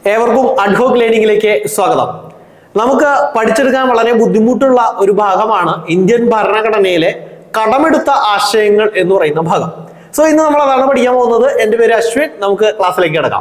ഏവർക്കും അഡ്ഹോക്ക് ലേണിംഗിലേക്ക് സ്വാഗതം നമുക്ക് പഠിച്ചെടുക്കാൻ വളരെ ബുദ്ധിമുട്ടുള്ള ഒരു ഭാഗമാണ് ഇന്ത്യൻ ഭരണഘടനയിലെ കടമെടുത്ത ആശയങ്ങൾ എന്ന് പറയുന്ന ഭാഗം സോ ഇന്ന് നമ്മൾ അതാണ് പഠിക്കാൻ പോകുന്നത് എൻ്റെ പേര് അശ്വിൻ നമുക്ക് ക്ലാസ്സിലേക്ക് കിടക്കാം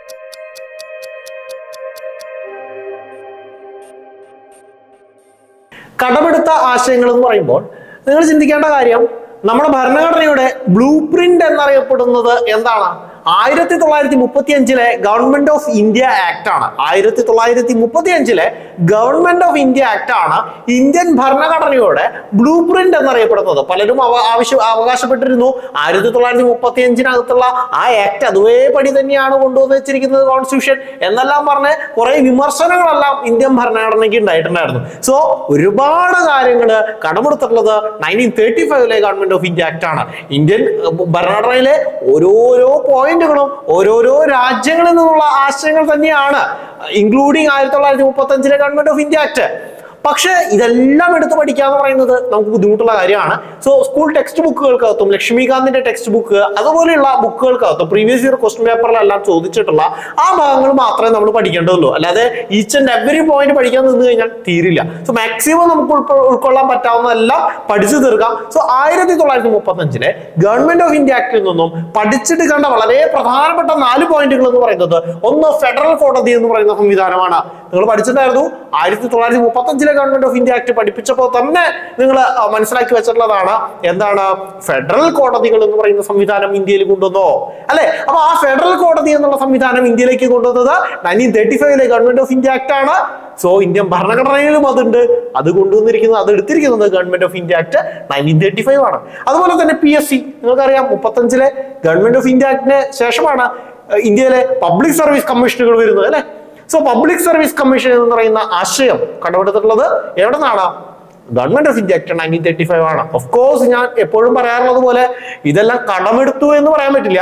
കടമെടുത്ത ആശയങ്ങൾ എന്ന് പറയുമ്പോൾ നിങ്ങൾ ചിന്തിക്കേണ്ട കാര്യം നമ്മുടെ ഭരണഘടനയുടെ ബ്ലൂ പ്രിന്റ് എന്നറിയപ്പെടുന്നത് എന്താണ് ആയിരത്തി തൊള്ളായിരത്തി മുപ്പത്തി അഞ്ചിലെ ഗവൺമെന്റ് ഓഫ് ഇന്ത്യ ആക്ട് ആണ് ആയിരത്തി തൊള്ളായിരത്തി മുപ്പത്തി അഞ്ചിലെ ഗവൺമെന്റ് ഓഫ് ഇന്ത്യ ആക്ട് ആണ് ഇന്ത്യൻ ഭരണഘടനയുടെ ബ്ലൂ പ്രിന്റ് എന്നറിയപ്പെടുന്നത് പലരും അവ ആവശ്യം അവകാശപ്പെട്ടിരുന്നു ആയിരത്തി തൊള്ളായിരത്തി മുപ്പത്തി അഞ്ചിനകത്തുള്ള ആ ആക്ട് അതേപടി തന്നെയാണ് കൊണ്ടുവന്ന് വെച്ചിരിക്കുന്നത് കോൺസ്റ്റിറ്റ്യൂഷൻ എന്നെല്ലാം പറഞ്ഞ് കുറെ വിമർശനങ്ങളെല്ലാം ഇന്ത്യൻ ഭരണഘടനയ്ക്ക് ഉണ്ടായിട്ടുണ്ടായിരുന്നു സോ ഒരുപാട് കാര്യങ്ങൾ കടമെടുത്തിട്ടുള്ളത് നയൻറ്റീൻ തേർട്ടി ഫൈവിലെ ഗവൺമെന്റ് ഓഫ് ഇന്ത്യ ആക്ട് ആണ് ഇന്ത്യൻ ഏർ, ഭരണഘടനയിലെ ഓരോരോ പോയിന്റുകളും ഓരോരോ രാജ്യങ്ങളിൽ നിന്നുള്ള ആശയങ്ങൾ തന്നെയാണ് ഇൻക്ലൂഡിങ് ആയിരത്തി തൊള്ളായിരത്തി മുപ്പത്തി അഞ്ചിലെ ഗവൺമെന്റ് ഓഫ് ഇന്ത്യ ആക്ട് പക്ഷേ ഇതെല്ലാം എടുത്ത് പഠിക്കുക എന്ന് പറയുന്നത് നമുക്ക് ബുദ്ധിമുട്ടുള്ള കാര്യമാണ് സോ സ്കൂൾ ടെക്സ്റ്റ് ബുക്കുകൾക്കകത്തും ലക്ഷ്മികാന്തിന്റെ ടെക്സ്റ്റ് ബുക്ക് അതുപോലെയുള്ള ബുക്കുകൾക്കകത്തും പ്രീവിയസ് ഇയർ ക്വസ്റ്റ്യൻ പേപ്പറിലെല്ലാം ചോദിച്ചിട്ടുള്ള ആ ഭാഗങ്ങൾ മാത്രമേ നമ്മൾ പഠിക്കേണ്ടതുള്ളൂ അല്ലാതെ ഈച്ച് ആൻഡ് എവറി പോയിന്റ് പഠിക്കാൻ നിന്ന് കഴിഞ്ഞാൽ തീരില്ല സോ മാക്സിമം നമുക്ക് ഉൾക്കൊ- ഉൾക്കൊള്ളാൻ പറ്റാവുന്നതെല്ലാം പഠിച്ചു തീർക്കാം സോ ആയിരത്തി തൊള്ളായിരത്തി മുപ്പത്തി അഞ്ചിലെ ഗവൺമെന്റ് ഓഫ് ഇന്ത്യ ആക്ടിൽ നിന്നും പഠിച്ചെടുക്കേണ്ട വളരെ പ്രധാനപ്പെട്ട നാല് പോയിന്റുകൾ എന്ന് പറയുന്നത് ഒന്ന് ഫെഡറൽ കോടതി എന്ന് പറയുന്ന സംവിധാനമാണ് നിങ്ങൾ പഠിച്ചിട്ടുണ്ടായിരുന്നു ആയിരത്തി തൊള്ളായിരത്തി മുപ്പത്തി അഞ്ചിലെ ഗവൺമെന്റ് ഓഫ് ഇന്ത്യ ആക്ട് പഠിപ്പിച്ചപ്പോൾ തന്നെ നിങ്ങൾ മനസ്സിലാക്കി വെച്ചിട്ടുള്ളതാണ് എന്താണ് ഫെഡറൽ കോടതികൾ എന്ന് പറയുന്ന സംവിധാനം ഇന്ത്യയിൽ കൊണ്ടുവന്നോ അല്ലെ അപ്പൊ ആ ഫെഡറൽ കോടതി എന്നുള്ള സംവിധാനം ഇന്ത്യയിലേക്ക് കൊണ്ടുവന്നത് നയൻറ്റീൻ തേർട്ടി ഫൈവിലെ ഗവൺമെന്റ് ഓഫ് ഇന്ത്യ ആക്ട് ആണ് സോ ഇന്ത്യൻ ഭരണഘടനയിലും അതുണ്ട് അത് കൊണ്ടുവന്നിരിക്കുന്നത് അത് എടുത്തിരിക്കുന്നത് government of India act nineteen thirty five ആണ് അതുപോലെ തന്നെ പി എസ് സി നിങ്ങൾക്കറിയാം മുപ്പത്തഞ്ചിലെ ഗവൺമെന്റ് ഓഫ് ഇന്ത്യ ആക്ടിന് ശേഷമാണ് ഏർ, ഇന്ത്യയിലെ പബ്ലിക് സർവീസ് കമ്മീഷനുകൾ വരുന്നത് അല്ലെ സോ പബ്ലിക് സർവീസ് കമ്മീഷൻ എന്ന് പറയുന്ന ആശയം കണ്ടുപിടുത്തിട്ടുള്ളത് എവിടെ നിന്നാണ് government of India act nineteen thirty five ആണ് ഓഫ് കോഴ്സ് ഞാൻ എപ്പോഴും പറയാറുള്ളത് പോലെ ഇതെല്ലാം കടമെടുത്തു എന്ന് പറയാൻ പറ്റില്ല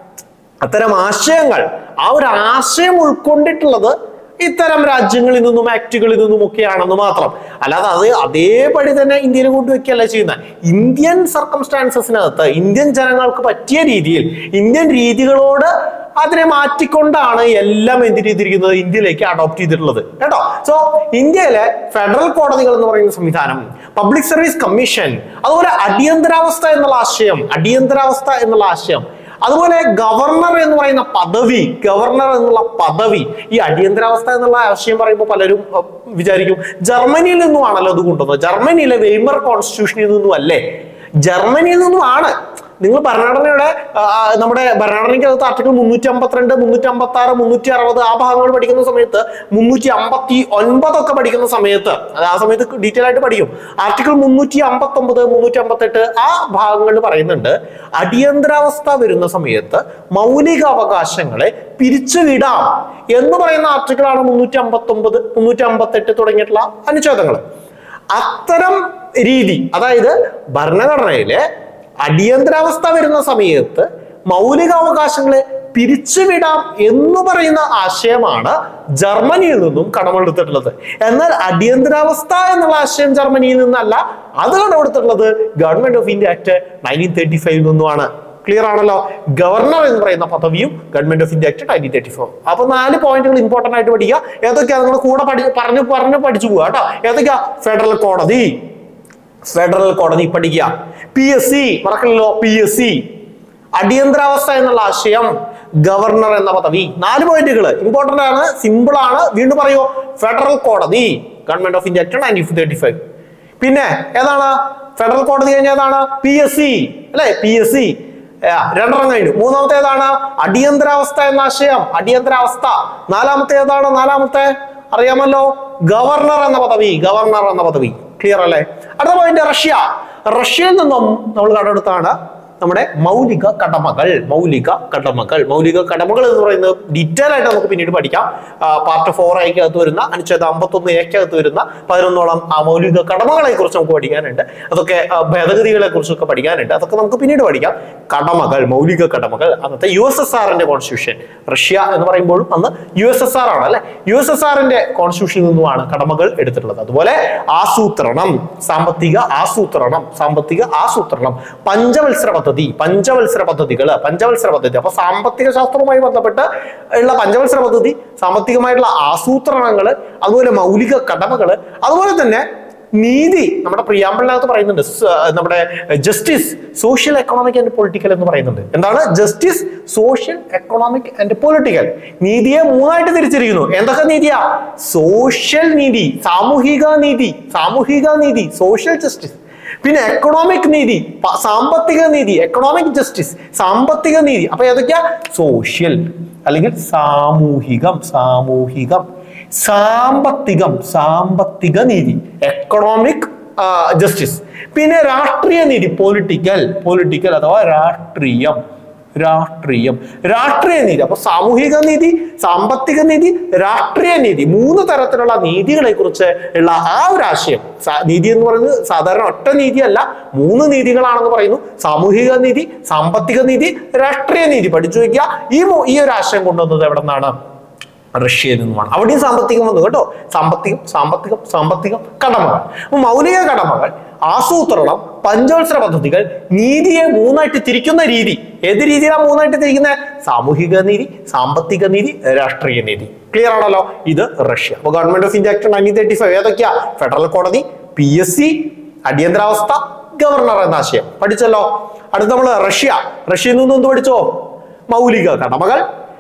അത്തരം ആശയങ്ങൾ ആ ഒരു ആശയം ഉൾക്കൊണ്ടിട്ടുള്ളത് ഇത്തരം രാജ്യങ്ങളിൽ നിന്നും ആക്ടുകളിൽ നിന്നും ഒക്കെയാണെന്ന് മാത്രം അല്ലാതെ അത് അതേപടി തന്നെ ഇന്ത്യയിൽ കൊണ്ടുവയ്ക്കുകയല്ല ചെയ്യുന്നത് ഇന്ത്യൻ സർക്കംസ്റ്റാൻസസിനകത്ത് ഇന്ത്യൻ ജനങ്ങൾക്ക് പറ്റിയ രീതിയിൽ ഇന്ത്യൻ രീതികളോട് അതിനെ മാറ്റിക്കൊണ്ടാണ് എല്ലാം എന്ത് ചെയ്തിരിക്കുന്നത് ഇന്ത്യയിലേക്ക് അഡോപ്റ്റ് ചെയ്തിട്ടുള്ളത് കേട്ടോ സോ ഇന്ത്യയിലെ ഫെഡറൽ കോടതികൾ എന്ന് പറയുന്ന സംവിധാനം പബ്ലിക് സർവീസ് കമ്മീഷൻ അതുപോലെ അടിയന്തരാവസ്ഥ എന്നുള്ള ആശയം അടിയന്തരാവസ്ഥ എന്നുള്ള ആശയം അതുപോലെ ഗവർണർ എന്ന് പറയുന്ന പദവി ഗവർണർ എന്നുള്ള പദവി ഈ അടിയന്തരാവസ്ഥ എന്നുള്ള ആശയം പറയുമ്പോൾ പലരും അഹ്, വിചാരിക്കും ജർമ്മനിയിൽ നിന്നുമാണല്ലോ അത് കൊണ്ടുവന്നത് ജർമ്മനിയിലെ വെയ്മർ കോൺസ്റ്റിറ്റ്യൂഷനിൽ നിന്നും അല്ലേ ജർമ്മനിയിൽ നിന്നുമാണ് നിങ്ങൾ ഭരണഘടനയുടെ ആ, ആ, നമ്മുടെ ഭരണഘടനയ്ക്കകത്ത് ആർട്ടിക്കിൾ മുന്നൂറ്റി അമ്പത്തിരണ്ട് മുന്നൂറ്റി അമ്പത്തി ആറ് മുന്നൂറ്റി അറുപത് ആ ഭാഗങ്ങൾ പഠിക്കുന്ന സമയത്ത് മുന്നൂറ്റി അമ്പത്തി ഒൻപതൊക്കെ പഠിക്കുന്ന സമയത്ത് അത് ആ സമയത്ത് ഡീറ്റെയിൽ ആയിട്ട് പഠിക്കും ആർട്ടിക്കിൾ മുന്നൂറ്റി അമ്പത്തി ഒമ്പത് മുന്നൂറ്റി അമ്പത്തെട്ട് ആ ഭാഗങ്ങളിൽ പറയുന്നുണ്ട് അടിയന്തരാവസ്ഥ വരുന്ന സമയത്ത് മൗലിക അവകാശങ്ങളെ പിരിച്ചുവിടാം എന്ന് പറയുന്ന ആർട്ടിക്കിളാണ് മുന്നൂറ്റി അമ്പത്തി ഒമ്പത് മുന്നൂറ്റി അമ്പത്തെട്ട് തുടങ്ങിയിട്ടുള്ള അനുച്ഛേദങ്ങൾ അത്തരം രീതി അതായത് ഭരണഘടനയിലെ അടിയന്തരാവസ്ഥ വരുന്ന സമയത്ത് മൗലികാവകാശങ്ങളെ പിരിച്ചുവിടാം എന്ന് പറയുന്ന ആശയമാണ് ജർമ്മനിയിൽ നിന്നും കടമെടുത്തിട്ടുള്ളത് എന്നാൽ അടിയന്തരാവസ്ഥ എന്നുള്ള ആശയം ജർമ്മനിയിൽ നിന്നല്ല അത് കടമെടുത്തിട്ടുള്ളത് government of India act nineteen thirty ഫൈവിൽ നിന്നുമാണ് ക്ലിയർ ആണല്ലോ ഗവർണർ എന്ന് പറയുന്ന പദവിയും government of India act nineteen thirty four അപ്പൊ നാല് പോയിന്റുകൾ ഇമ്പോർട്ടന്റ് ആയിട്ട് പഠിക്കുക ഏതൊക്കെയാ നിങ്ങൾ കൂടെ പഠി പറഞ്ഞു പറഞ്ഞു പഠിച്ചു പോവുക കേട്ടോ ഏതൊക്കെയാ ഫെഡറൽ കോടതി ഫെഡറൽ കോടതി പഠിക്കുക പി എസ് സി മറക്കണല്ലോ പി എസ് സി അടിയന്തരാവസ്ഥ എന്നുള്ള ആശയം ഗവർണർ എന്ന പദവി നാല് പോയിന്റുകൾ ഇമ്പോർട്ടന്റ് ആണ് സിമ്പിൾ ആണ് വീണ്ടും പറയൂ ഫെഡറൽ കോടതി government of India act nineteen thirty five പിന്നെ ഏതാണ് ഫെഡറൽ കോടതി കഴിഞ്ഞ ഏതാണ് പി എസ് സി അല്ലെ പി എസ് സി രണ്ടെണ്ണം കഴിഞ്ഞു മൂന്നാമത്തെ ഏതാണ് അടിയന്തരാവസ്ഥ എന്ന ആശയം അടിയന്തരാവസ്ഥ നാലാമത്തെ ഏതാണ് നാലാമത്തെ അറിയാമല്ലോ ഗവർണർ എന്ന പദവി ഗവർണർ എന്ന പദവി ക്ലിയർ അല്ലേ അടുത്ത പോയിന്റ് റഷ്യ റഷ്യയിൽ നിന്നും നമ്മൾ കണ്ടെടുത്താണ് നമ്മുടെ മൗലിക കടമകൾ മൗലിക കടമകൾ മൗലിക കടമകൾ എന്ന് പറയുന്നത് ഡീറ്റെയിൽ ആയിട്ട് നമുക്ക് പിന്നീട് പഠിക്കാം പാർട്ട് ഫോർ അകത്ത് വരുന്ന അനുച്ഛേദം അമ്പത്തൊന്ന് ഏക്കകത്ത് വരുന്ന പതിനൊന്നോളം ആ മൗലിക കടമകളെ കുറിച്ച് നമുക്ക് പഠിക്കാനുണ്ട് അതൊക്കെ ആ, ഭേദഗതികളെ കുറിച്ചൊക്കെ പഠിക്കാനുണ്ട് അതൊക്കെ നമുക്ക് പിന്നീട് പഠിക്കാം കടമകൾ മൗലിക കടമകൾ അന്നത്തെ യു എസ് എസ് ആറിന്റെ കോൺസ്റ്റിറ്റ്യൂഷൻ റഷ്യ എന്ന് പറയുമ്പോഴും അന്ന് യു എസ് എസ് ആർ ആണ് അല്ലെ യു എസ് എസ് ആറിന്റെ കോൺസ്റ്റിറ്റ്യൂഷനിൽ നിന്നുമാണ് കടമകൾ എടുത്തിട്ടുള്ളത് അതുപോലെ ആസൂത്രണം സാമ്പത്തിക ആസൂത്രണം സാമ്പത്തിക ആസൂത്രണം പഞ്ചവത്സര പദ്ധതി പദ്ധതി പഞ്ചവത്സര പദ്ധതികൾ പഞ്ചവത്സര പദ്ധതി അപ്പൊ സാമ്പത്തിക ശാസ്ത്രവുമായി ബന്ധപ്പെട്ട് ഉള്ള പഞ്ചവത്സര പദ്ധതി സാമ്പത്തികമായിട്ടുള്ള ആസൂത്രണങ്ങൾ അതുപോലെ മൗലിക കടമകൾ അതുപോലെ തന്നെ നീതി നമ്മുടെ പ്രിയാമ്പിളിനകത്ത് പറയുന്നുണ്ട് സ- നമ്മുടെ justice social economic and political എന്ന് പറയുന്നുണ്ട് എന്താണ് justice social economic and political നീതിയെ മൂന്നായിട്ട് തിരിച്ചിരിക്കുന്നു എന്തൊക്കെ നീതിയാ സോഷ്യൽ നീതി സാമൂഹിക നീതി സാമൂഹിക നീതി സോഷ്യൽ ജസ്റ്റിസ് പിന്നെ എക്കണോമിക് നീതി പ- സാമ്പത്തിക നീതി എക്കണോമിക് ജസ്റ്റിസ് സാമ്പത്തിക നീതി അപ്പൊ ഏതൊക്കെയാ സോഷ്യൽ അല്ലെങ്കിൽ സാമൂഹികം സാമൂഹികം സാമ്പത്തികം സാമ്പത്തിക നീതി എക്കണോമിക് ജസ്റ്റിസ് പിന്നെ രാഷ്ട്രീയ നീതി പൊളിറ്റിക്കൽ പൊളിറ്റിക്കൽ അഥവാ രാഷ്ട്രീയം രാഷ്ട്രീയം രാഷ്ട്രീയ നീതി അപ്പൊ സാമൂഹിക നീതി സാമ്പത്തിക നീതി രാഷ്ട്രീയ നീതി മൂന്ന് തരത്തിലുള്ള നീതികളെ കുറിച്ച് ഉള്ള ആ ഒരു ആശയം സാ- നീതി എന്ന് പറയുന്നത് സാധാരണ ഒറ്റ നീതിയല്ല മൂന്ന് നീതികളാണെന്ന് പറയുന്നു സാമൂഹിക നീതി സാമ്പത്തിക നീതി രാഷ്ട്രീയ നീതി പഠിച്ചു വയ്ക്കുക ഈ മൂ- ഈ ഒരു ആശയം കൊണ്ടുവന്നത് എവിടെ നിന്നാണ് റഷ്യയിൽ നിന്നുമാണ് അവിടെയും സാമ്പത്തികം വന്നു കേട്ടോ സാമ്പത്തികം സാമ്പത്തികം സാമ്പത്തികം കടമകൾ അപ്പൊ മൗലിക കടമകൾ ആസൂത്രണം പഞ്ചവത്സര പദ്ധതികൾ നീതിയെ മൂന്നായിട്ട് തിരിക്കുന്ന രീതി ഏത് രീതിയിലാണ് മൂന്നായിട്ട് തിരിക്കുന്നത് സാമൂഹിക നീതി സാമ്പത്തിക നീതി രാഷ്ട്രീയ നീതി ക്ലിയർ ആണല്ലോ ഇത് റഷ്യ അപ്പൊ government of India act nineteen thirty five ഏതൊക്കെയാ ഫെഡറൽ കോടതി പി എസ് സി അടിയന്തരാവസ്ഥ ഗവർണർ എന്ന ആശയം പഠിച്ചല്ലോ അടുത്ത നമ്മൾ റഷ്യ റഷ്യയിൽ നിന്ന് എന്ത് പഠിച്ചോ മൗലിക കടമകൾ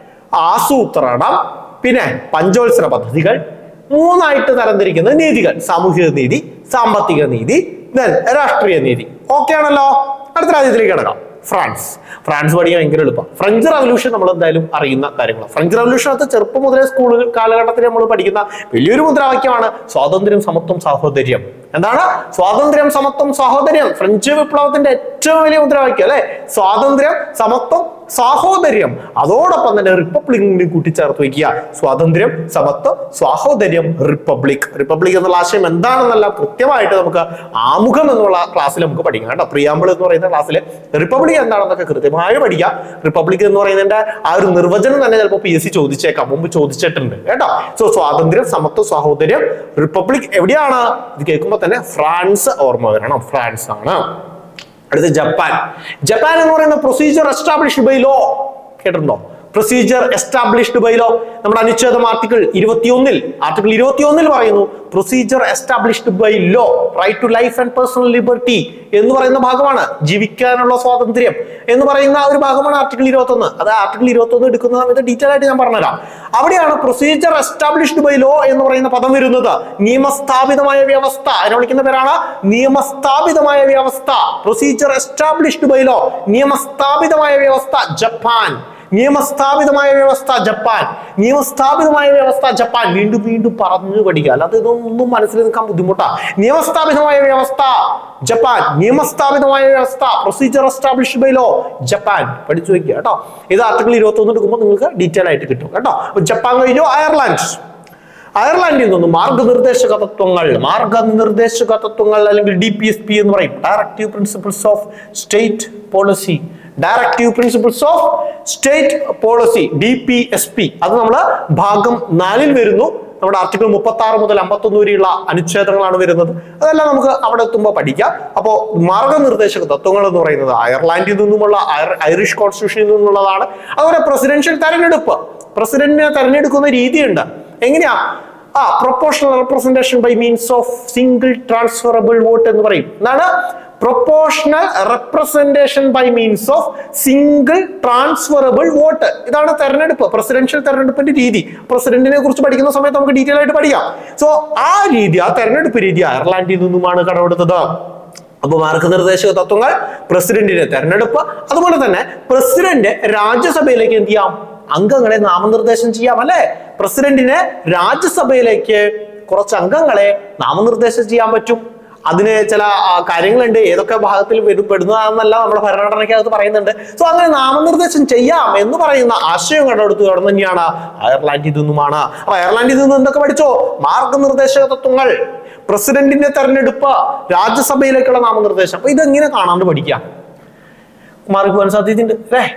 ആസൂത്രണം പിന്നെ പഞ്ചവത്സര പദ്ധതികൾ മൂന്നായിട്ട് തരംതിരിക്കുന്ന നീതികൾ സാമൂഹിക നീതി സാമ്പത്തിക നീതി then രാഷ്ട്രീയ നീതി ഓക്കെ ആണല്ലോ അടുത്ത രാജ്യത്തിലേക്ക് കിടക്കാം ഫ്രാൻസ് ഫ്രാൻസ് പഠിക്കാൻ ഭയങ്കര എളുപ്പം ഫ്രഞ്ച് റവല്യൂഷൻ നമ്മൾ എന്തായാലും അറിയുന്ന കാര്യങ്ങളാണ് ഫ്രഞ്ച് റവല്യൂഷൻ അത് ചെറുപ്പം മുതലേ സ്കൂൾ കാലഘട്ടത്തിൽ നമ്മൾ പഠിക്കുന്ന വലിയൊരു മുദ്രാവാക്യമാണ് സ്വാതന്ത്ര്യം സമത്വം സാഹോദര്യം എന്താണ് സ്വാതന്ത്ര്യം സമത്വം സാഹോദര്യം ഫ്രഞ്ച് വിപ്ലവത്തിന്റെ ഏറ്റവും വലിയ മുദ്രാവാക്യം അല്ലെ സ്വാതന്ത്ര്യം സമത്വം സാഹോദര്യം അതോടൊപ്പം തന്നെ റിപ്പബ്ലിക് കൂടി കൂട്ടിച്ചേർത്ത് വയ്ക്കുക സ്വാതന്ത്ര്യം സമത്വം സാഹോദര്യം റിപ്പബ്ലിക് റിപ്പബ്ലിക് എന്നുള്ള ആശയം എന്താണെന്നെല്ലാം കൃത്യമായിട്ട് നമുക്ക് ആമുഖം എന്നുള്ള ക്ലാസ്സിൽ നമുക്ക് പഠിക്കാം കേട്ടോ പ്രിയാമ്പിൾ എന്ന് പറയുന്ന ക്ലാസ്സിൽ റിപ്പബ്ലിക് എന്താണെന്നൊക്കെ കൃത്യമായി പഠിക്കാം റിപ്പബ്ലിക് എന്ന് പറയുന്നതിന്റെ ആ ഒരു നിർവചനം തന്നെ ചിലപ്പോൾ പി എസ് സി ചോദിച്ചേക്കാം മുമ്പ് ചോദിച്ചിട്ടുണ്ട് കേട്ടോ സോ സ്വാതന്ത്ര്യം സമത്വം സാഹോദര്യം റിപ്പബ്ലിക് എവിടെയാണ് ഇത് കേൾക്കുമ്പോൾ തന്നെ ഫ്രാൻസ് ഓർമ്മ വരണം ഫ്രാൻസ് ആണ് അടുത്ത ജപ്പാൻ ജപ്പാൻ എന്ന് പറയുന്ന പ്രൊസീജിയർ എസ്റ്റാബ്ലിഷ്ഡ് ബൈ ലോ കേട്ടിട്ടുണ്ടോ പ്രൊസീജിയർ എസ്റ്റാബ്ലിഷ്ഡ് ബൈ ലോ നമ്മുടെ അനുച്ഛേദം ആർട്ടിക്കിൾ ഇരുപത്തിയൊന്നിൽ ആർട്ടിക്കിൾ ഇരുപത്തിയൊന്നിൽ പറയുന്നു procedure established by law right to life and personal liberty എന്ന് പറയുന്ന ഭാഗമാണ് ജീവിക്കാനുള്ള സ്വാതന്ത്ര്യം എന്ന് പറയുന്ന ഒരു ഭാഗമാണ് ആർട്ടിക്കിൾ ഇരുപത്തൊന്ന് അത് ആർട്ടിക്കിൾ ഇരുപത്തൊന്ന് എടുക്കുന്ന സമയത്ത് ഡീറ്റെയിൽ ആയിട്ട് ഞാൻ പറഞ്ഞുതരാം അവിടെയാണ് പ്രൊസീജിയർ എസ്റ്റാബ്ലിഷ്ഡ് ബൈ ലോ എന്ന് പറയുന്ന പദം വരുന്നത് നിയമസ്ഥാപിതമായ വ്യവസ്ഥ അതിനെ വിളിക്കുന്ന പേരാണ് നിയമസ്ഥാപിതമായ വ്യവസ്ഥ പ്രൊസീജിയർ എസ്റ്റാബ്ലിഷ്ഡ് ബൈ ലോ നിയമസ്ഥാപിതമായ വ്യവസ്ഥ ജപ്പാൻ നിയമസ്ഥാപിതമായ വ്യവസ്ഥ ജപ്പാൻ നിയമസ്ഥാപിതമായ വ്യവസ്ഥ ജപ്പാൻ വീണ്ടും വീണ്ടും പറഞ്ഞു പഠിക്കുക അല്ലാതെ ഇതൊന്നും മനസ്സിൽ നിൽക്കാൻ ബുദ്ധിമുട്ടാണ് നിയമസ്ഥാപിതമായ വ്യവസ്ഥ ജപ്പാൻ നിയമസ്ഥാപിതമായ വ്യവസ്ഥ procedure established by law Japan പഠിച്ചു വെക്കുക കേട്ടോ ഇത് ആർട്ടിക്കിൾ ഇരുപത്തി ഒന്ന് എടുക്കുമ്പോൾ നിങ്ങൾക്ക് ഡീറ്റെയിൽ ആയിട്ട് കിട്ടും കേട്ടോ അപ്പൊ ജപ്പാൻ കഴിഞ്ഞു അയർലാൻഡ് അയർലാൻഡിൽ നിന്ന് മാർഗനിർദ്ദേശക തത്വങ്ങൾ മാർഗനിർദ്ദേശക തത്വങ്ങൾ അല്ലെങ്കിൽ ഡി പി എസ് പി എന്ന് പറയും directive principles of state policy directive principles of state policy D P S P അത് നമ്മൾ ഭാഗം നാലിൽ വരുന്നു നമ്മുടെ ആർട്ടിക്കിൾ മുപ്പത്തി ആറ് മുതൽ അമ്പത്തൊന്ന് വരെയുള്ള അനുച്ഛേദങ്ങളാണ് വരുന്നത് അതെല്ലാം നമുക്ക് അവിടെ എത്തുമ്പോൾ പഠിക്കാം അപ്പോൾ മാർഗനിർദ്ദേശക തത്വങ്ങൾ എന്ന് പറയുന്നത് അയർലാൻഡിൽ നിന്നുമുള്ള അയർ- ഐറിഷ് കോൺസ്റ്റിറ്റ്യൂഷനിൽ നിന്നുള്ളതാണ് അതുപോലെ പ്രസിഡൻഷ്യൽ തെരഞ്ഞെടുപ്പ് പ്രസിഡന്റിനെ തെരഞ്ഞെടുക്കുന്ന രീതിയുണ്ട് എങ്ങനെയാ ആ proportional representation by means of single transferable vote എന്ന് പറയും എന്താണ് proportional representation by means of single transferable vote ഇതാണ് തെരഞ്ഞെടുപ്പ് പ്രസിഡൻഷ്യൽ തെരഞ്ഞെടുപ്പിന്റെ രീതി പ്രസിഡന്റിനെ കുറിച്ച് പഠിക്കുന്ന സമയത്ത് നമുക്ക് ഡീറ്റെയിൽ ആയിട്ട് പഠിക്കാം സോ ആ രീതി ആ തെരഞ്ഞെടുപ്പ് രീതി അയർലാൻഡിൽ നിന്നുമാണ് കടമെടുത്തത് അപ്പൊ മാർഗനിർദ്ദേശക തത്വങ്ങൾ പ്രസിഡന്റിന്റെ തെരഞ്ഞെടുപ്പ് അതുപോലെ തന്നെ പ്രസിഡന്റ് രാജ്യസഭയിലേക്ക് എന്ത് ചെയ്യാം അംഗങ്ങളെ നാമനിർദ്ദേശം ചെയ്യാം അല്ലെ പ്രസിഡന്റിന് രാജ്യസഭയിലേക്ക് കുറച്ച് അംഗങ്ങളെ നാമനിർദ്ദേശം ചെയ്യാൻ പറ്റും അതിന് ചില ആ, കാര്യങ്ങളുണ്ട് ഏതൊക്കെ ഭാഗത്തിൽ വരും പെടുന്നതാണെന്നല്ല നമ്മുടെ ഭരണഘടനയ്ക്കകത്ത് പറയുന്നുണ്ട് സോ അങ്ങനെ നാമനിർദ്ദേശം ചെയ്യാം എന്ന് പറയുന്ന ആശയം കണ്ടെടുത്ത് കടന്നു തന്നെയാണ് അയർലാൻഡിൽ നിന്നുമാണ് അപ്പൊ അയർലാൻഡിൽ നിന്ന് എന്തൊക്കെ പഠിച്ചോ മാർഗനിർദ്ദേശക തത്വങ്ങൾ പ്രസിഡന്റിന്റെ തെരഞ്ഞെടുപ്പ് രാജ്യസഭയിലേക്കുള്ള നാമനിർദ്ദേശം അപ്പൊ ഇതെങ്ങനെ കാണാണ്ട് പഠിക്കാം മാർക്ക് പോകാൻ സാധ്യതയുണ്ട് അല്ലേ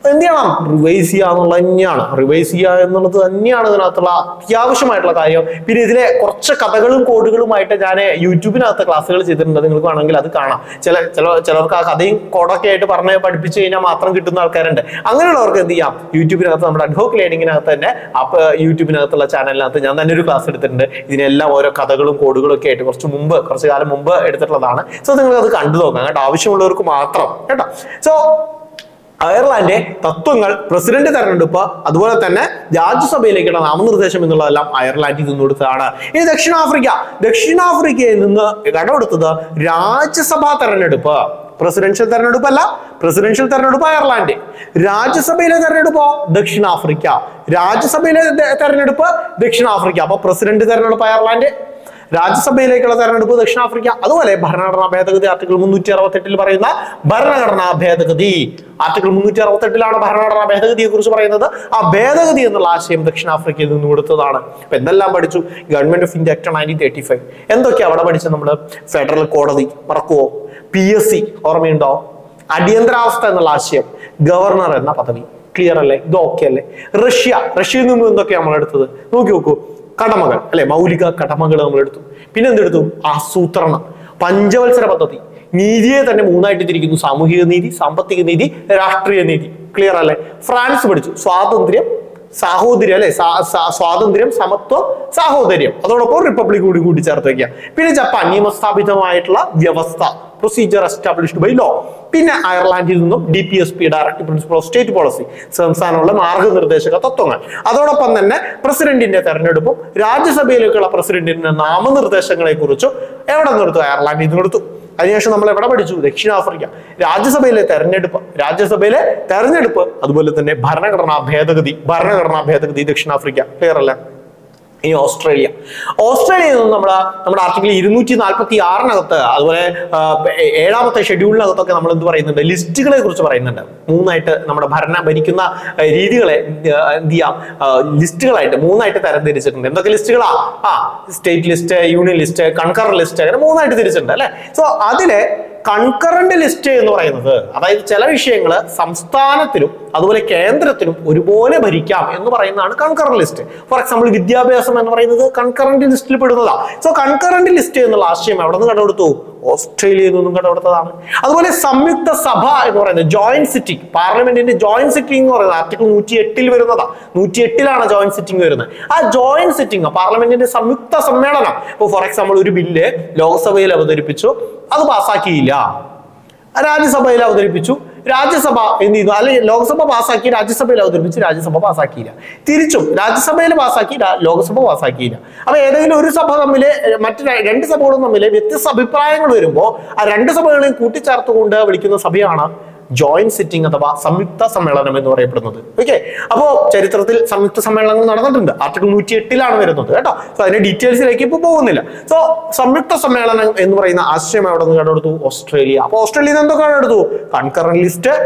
എന്ത് ചെയ്യണം റിവൈസ് ചെയ്യുക എന്നുള്ളത് തന്നെയാണ് റിവൈസ് ചെയ്യുക എന്നുള്ളത് തന്നെയാണ് ഇതിനകത്തുള്ള അത്യാവശ്യമായിട്ടുള്ള കാര്യം പിന്നെ ഇതിലെ കുറച്ച് കഥകളും കോഡുകളുമായിട്ട് ഞാൻ യൂട്യൂബിനകത്ത് ക്ലാസ്സുകൾ ചെയ്തിട്ടുണ്ട് നിങ്ങൾക്ക് വേണമെങ്കിൽ അത് കാണാം ചില ചില ചിലർക്ക് ആ കഥയും കോഡൊക്കെ ആയിട്ട് പറഞ്ഞ് പഠിപ്പിച്ചു കഴിഞ്ഞാൽ മാത്രം കിട്ടുന്ന ആൾക്കാരുണ്ട് അങ്ങനെയുള്ളവർക്ക് എന്ത് ചെയ്യാം യൂട്യൂബിനകത്ത് നമ്മുടെ അഡ്വോക്ക് ലേണിങ്ങിനകത്ത് തന്നെ അപ്പൊ യൂട്യൂബിനകത്തുള്ള ചാനലിനകത്ത് ഞാൻ തന്നെ ഒരു ക്ലാസ് എടുത്തിട്ടുണ്ട് ഇതിനെല്ലാം ഓരോ കഥകളും കോഡുകളും ഒക്കെ ആയിട്ട് കുറച്ച് മുമ്പ് കുറച്ച് കാലം മുമ്പ് എടുത്തിട്ടുള്ളതാണ് സോ നിങ്ങൾക്ക് അത് കണ്ടു നോക്കാം കേട്ടോ ആവശ്യമുള്ളവർക്ക് മാത്രം കേട്ടോ സോ അയർലാൻഡ് തത്വങ്ങൾ പ്രസിഡന്റ് തെരഞ്ഞെടുപ്പ് അതുപോലെ തന്നെ രാജ്യസഭയിലേക്കുള്ള നാമനിർദ്ദേശം എന്നുള്ളതെല്ലാം അയർലാൻഡിൽ നിന്ന് കൊടുത്തതാണ് ഇനി ദക്ഷിണാഫ്രിക്ക ദക്ഷിണാഫ്രിക്കയിൽ നിന്ന് കടമെടുത്തത് രാജ്യസഭാ തെരഞ്ഞെടുപ്പ് പ്രസിഡൻഷ്യൽ തെരഞ്ഞെടുപ്പല്ല പ്രസിഡൻഷ്യൽ തെരഞ്ഞെടുപ്പ് അയർലാൻഡ് രാജ്യസഭയിലെ തെരഞ്ഞെടുപ്പോ ദക്ഷിണാഫ്രിക്ക രാജ്യസഭയിലെ തെ- തെരഞ്ഞെടുപ്പ് ദക്ഷിണാഫ്രിക്ക അപ്പൊ പ്രസിഡന്റ് തെരഞ്ഞെടുപ്പ് അയർലാൻഡ് രാജ്യസഭയിലേക്കുള്ള തെരഞ്ഞെടുപ്പ് ദക്ഷിണാഫ്രിക്ക അതുപോലെ ഭരണഘടനാ ഭേദഗതി ആർട്ടിക്കിൾ മുന്നൂറ്റി അറുപത്തെട്ടിൽ പറയുന്ന ഭരണഘടനാ ഭേദഗതി ആർട്ടിക്കിൾ മുന്നൂറ്റി അറുപത്തെട്ടിലാണ് ഭരണഘടനാ ഭേദഗതിയെ കുറിച്ച് പറയുന്നത് ആ ഭേദഗതി എന്നുള്ള ആശയം ദക്ഷിണാഫ്രിക്കയിൽ നിന്ന് കൊടുത്തതാണ് അപ്പൊ എന്തെല്ലാം പഠിച്ചു government of India act nineteen thirty five എന്തൊക്കെയാ അവിടെ പഠിച്ചത് നമ്മൾ ഫെഡറൽ കോടതി മറക്കുവോ പി എസ് സി ഓർമ്മയുണ്ടോ അടിയന്തരാവസ്ഥ എന്നുള്ള ആശയം ഗവർണർ എന്ന പദവി ക്ലിയർ അല്ലേ ഇത് ഓക്കെ അല്ലേ റഷ്യ റഷ്യയിൽ നിന്ന് എന്തൊക്കെയാ നമ്മൾ എടുത്തത് നോക്കി നോക്കൂ കടമകൾ അല്ലെ മൗലിക കടമകൾ നമ്മൾ എടുത്തു പിന്നെ എന്തെടുത്തു ആസൂത്രണം പഞ്ചവത്സര പദ്ധതി നീതിയെ തന്നെ മൂന്നായിട്ട് തിരിക്കുന്നു സാമൂഹിക നീതി സാമ്പത്തിക നീതി രാഷ്ട്രീയ നീതി ക്ലിയർ അല്ലേ ഫ്രാൻസ് പഠിച്ചു സ്വാതന്ത്ര്യം സാഹോദര്യം അല്ലെ സ്വാതന്ത്ര്യം സമത്വം സാഹോദര്യം അതോടൊപ്പം റിപ്പബ്ലിക് കൂടി കൂടി ചേർത്ത് വെക്കുക പിന്നെ ജപ്പാൻ നിയമസ്ഥാപിതമായിട്ടുള്ള വ്യവസ്ഥ പ്രൊസീജിയർ എസ്റ്റാബ്ലിഷ്ഡ് ബൈ ലോ പിന്നെ അയർലാൻഡിൽ നിന്നും D P S P directive principle of state policy സംസ്ഥാനമുള്ള മാർഗനിർദ്ദേശക തത്വങ്ങൾ അതോടൊപ്പം തന്നെ പ്രസിഡന്റിന്റെ തെരഞ്ഞെടുപ്പും രാജ്യസഭയിലേക്കുള്ള പ്രസിഡന്റിന്റെ നാമനിർദ്ദേശങ്ങളെ കുറിച്ചും എവിടെ നിന്നെടുത്തു അയർലാൻഡിൽ നിന്ന് എടുത്തു അതിനുശേഷം നമ്മൾ എവിടെ പഠിച്ചു ദക്ഷിണാഫ്രിക്ക രാജ്യസഭയിലെ തെരഞ്ഞെടുപ്പ് രാജ്യസഭയിലെ തെരഞ്ഞെടുപ്പ് അതുപോലെ തന്നെ ഭരണഘടനാ ഭേദഗതി ഭരണഘടനാ ഭേദഗതി ദക്ഷിണാഫ്രിക്ക ക്ലിയർ അല്ല ഇനി ഓസ്ട്രേലിയ ഓസ്ട്രേലിയയിൽ നിന്ന് നമ്മുടെ നമ്മുടെ ആർട്ടിക്കിൾ ഇരുന്നൂറ്റി നാൽപ്പത്തി ആറിനകത്ത് അതുപോലെ ആ, ഏ- ഏഴാമത്തെ ഷെഡ്യൂളിനകത്തൊക്കെ നമ്മൾ എന്ത് പറയുന്നുണ്ട് ലിസ്റ്റുകളെ കുറിച്ച് പറയുന്നുണ്ട് മൂന്നായിട്ട് നമ്മുടെ ഭരണ ഭരിക്കുന്ന ആ, രീതികളെ ആ, എന്ത് ചെയ്യാം ആ, ലിസ്റ്റുകളായിട്ട് മൂന്നായിട്ട് തരംതിരിച്ചിട്ടുണ്ട് എന്തൊക്കെ ലിസ്റ്റുകളാ ആ state list union list concurrent list അങ്ങനെ മൂന്നായിട്ട് തിരിച്ചിട്ടുണ്ട് അല്ലെ സോ അതിലെ കൺകറന്റ് ലിസ്റ്റ് എന്ന് പറയുന്നത് അതായത് ചില വിഷയങ്ങൾ സംസ്ഥാനത്തിലും അതുപോലെ കേന്ദ്രത്തിലും ഒരുപോലെ ഭരിക്കാം എന്ന് പറയുന്നതാണ് കൺകറന്റ് ലിസ്റ്റ് ഫോർ എക്സാമ്പിൾ വിദ്യാഭ്യാസം എന്ന് പറയുന്നത് കൺകറന്റ് ലിസ്റ്റിൽ പെടുന്നതാണ് സോ കൺകറന്റ് ലിസ്റ്റ് എന്നുള്ള ആശയം എവിടെ നിന്ന് കണ്ടുകൊടുത്തു ഓസ്ട്രേലിയയിൽ നിന്നും കണ്ടുകൊടുത്തതാണ് അതുപോലെ സംയുക്ത സഭ എന്ന് പറയുന്നത് ജോയിന്റ് സിറ്റിംഗ് പാർലമെന്റിന്റെ ജോയിന്റ് സിറ്റിംഗ് എന്ന് പറയുന്നത് ആർട്ടിക്കിൾ നൂറ്റി എട്ടിൽ വരുന്നതാ നൂറ്റി എട്ടിലാണ് ജോയിന്റ് സിറ്റിംഗ് വരുന്നത് ആ ജോയിന്റ് സിറ്റിംഗ് പാർലമെന്റിന്റെ സംയുക്ത സമ്മേളനം ഇപ്പോൾ ഫോർ എക്സാമ്പിൾ ഒരു ബില്ല് ലോക്സഭയിൽ അവതരിപ്പിച്ചു അത് പാസ്സാക്കിയില്ല രാജ്യസഭയിൽ അവതരിപ്പിച്ചു രാജ്യസഭ എന്ത് ചെയ്തു അല്ലെങ്കിൽ ലോക്സഭ പാസ്സാക്കി രാജ്യസഭയിൽ അവതരിപ്പിച്ചു രാജ്യസഭ പാസ്സാക്കിയില്ല തിരിച്ചും രാജ്യസഭയിൽ പാസ്സാക്കി രാ- ലോക്സഭ പാസ്സാക്കിയില്ല അപ്പൊ ഏതെങ്കിലും ഒരു സഭ തമ്മിൽ മറ്റു ര- രണ്ട് സഭകളും തമ്മിൽ വ്യത്യസ്ത അഭിപ്രായങ്ങൾ വരുമ്പോൾ ആ രണ്ട് സഭകളെയും കൂട്ടിച്ചേർത്തുകൊണ്ട് വിളിക്കുന്ന സഭയാണ് ജോയിന്റ് സിറ്റിംഗ് അഥവാ സംയുക്ത സമ്മേളനം എന്ന് പറയപ്പെടുന്നത് ഓക്കെ അപ്പോ ചരിത്രത്തിൽ സംയുക്ത സമ്മേളനങ്ങൾ നടന്നിട്ടുണ്ട് ആർട്ടിക്കിൾ നൂറ്റി എട്ടിലാണ് വരുന്നത് കേട്ടോ സോ അതിന്റെ ഡീറ്റെയിൽസിലേക്ക് ഇപ്പൊ പോകുന്നില്ല സോ സംയുക്ത സമ്മേളനം എന്ന് പറയുന്ന ആശയം എവിടെ നിന്ന് കണ്ടെടുത്തു ഓസ്ട്രേലിയ അപ്പൊ ഓസ്ട്രേലിയയിൽ നിന്ന് എന്തൊക്കെ കണ്ടെടുത്തു കൺകറന്റ് ലിസ്റ്റ്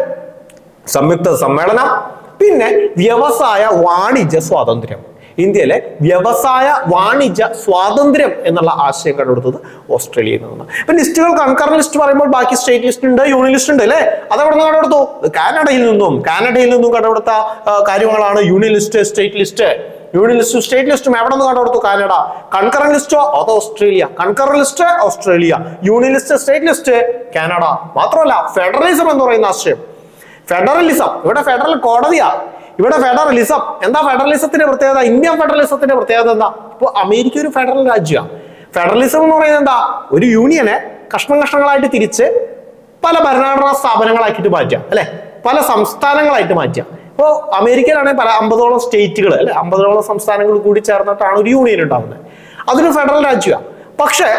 സംയുക്ത സമ്മേളനം പിന്നെ വ്യവസായ വാണിജ്യ സ്വാതന്ത്ര്യം ഇന്ത്യയിലെ വ്യവസായ വാണിജ്യ സ്വാതന്ത്ര്യം എന്നുള്ള ആശയം കണ്ടെടുത്തത് ഓസ്ട്രേലിയയിൽ നിന്നാണ് ഇപ്പൊ ലിസ്റ്റുകൾ കൺകറന്റ് ലിസ്റ്റ് പറയുമ്പോൾ ബാക്കി സ്റ്റേറ്റ് ലിസ്റ്റ് ഉണ്ട് യൂണിയൻ ലിസ്റ്റ് ഉണ്ട് അല്ലേ അത് എവിടെ നിന്ന് കണ്ടെടുത്തു ഇത് കാനഡയിൽ നിന്നും കാനഡയിൽ നിന്നും കണ്ടെടുത്ത ആ, കാര്യങ്ങളാണ് union list state list union ലിസ്റ്റും സ്റ്റേറ്റ് ലിസ്റ്റും എവിടെ നിന്ന് കണ്ടെടുത്തു കാനഡ കൺകറന്റ് ലിസ്റ്റോ അത് Australia concurrent list Australia union list state list Canada മാത്രമല്ല ഫെഡറലിസം എന്ന് പറയുന്ന ആശയം ഫെഡറലിസം ഇവിടെ ഫെഡറൽ കോടതിയാ ഇവിടെ ഫെഡറലിസം എന്താ ഫെഡറലിസത്തിന്റെ പ്രത്യേകത ഇന്ത്യൻ ഫെഡറലിസത്തിന്റെ പ്രത്യേകത എന്താ ഇപ്പൊ അമേരിക്ക ഒരു ഫെഡറൽ രാജ്യമാണ് ഫെഡറലിസം എന്ന് പറയുന്നത് എന്താ ഒരു യൂണിയനെ കഷ്ണം കഷ്ണങ്ങളായിട്ട് തിരിച്ച് പല ഭരണഘടനാ സ്ഥാപനങ്ങളാക്കിയിട്ട് മാറ്റുക അല്ലെ പല സംസ്ഥാനങ്ങളായിട്ട് മാറ്റുക ഇപ്പോൾ അമേരിക്കയിലാണെങ്കിൽ പല അമ്പതോളം സ്റ്റേറ്റുകൾ അല്ലെ അമ്പതോളം സംസ്ഥാനങ്ങൾ കൂടി ചേർന്നിട്ടാണ് ഒരു യൂണിയൻ ഉണ്ടാകുന്നത് അതൊരു ഫെഡറൽ രാജ്യമാണ് പക്ഷേ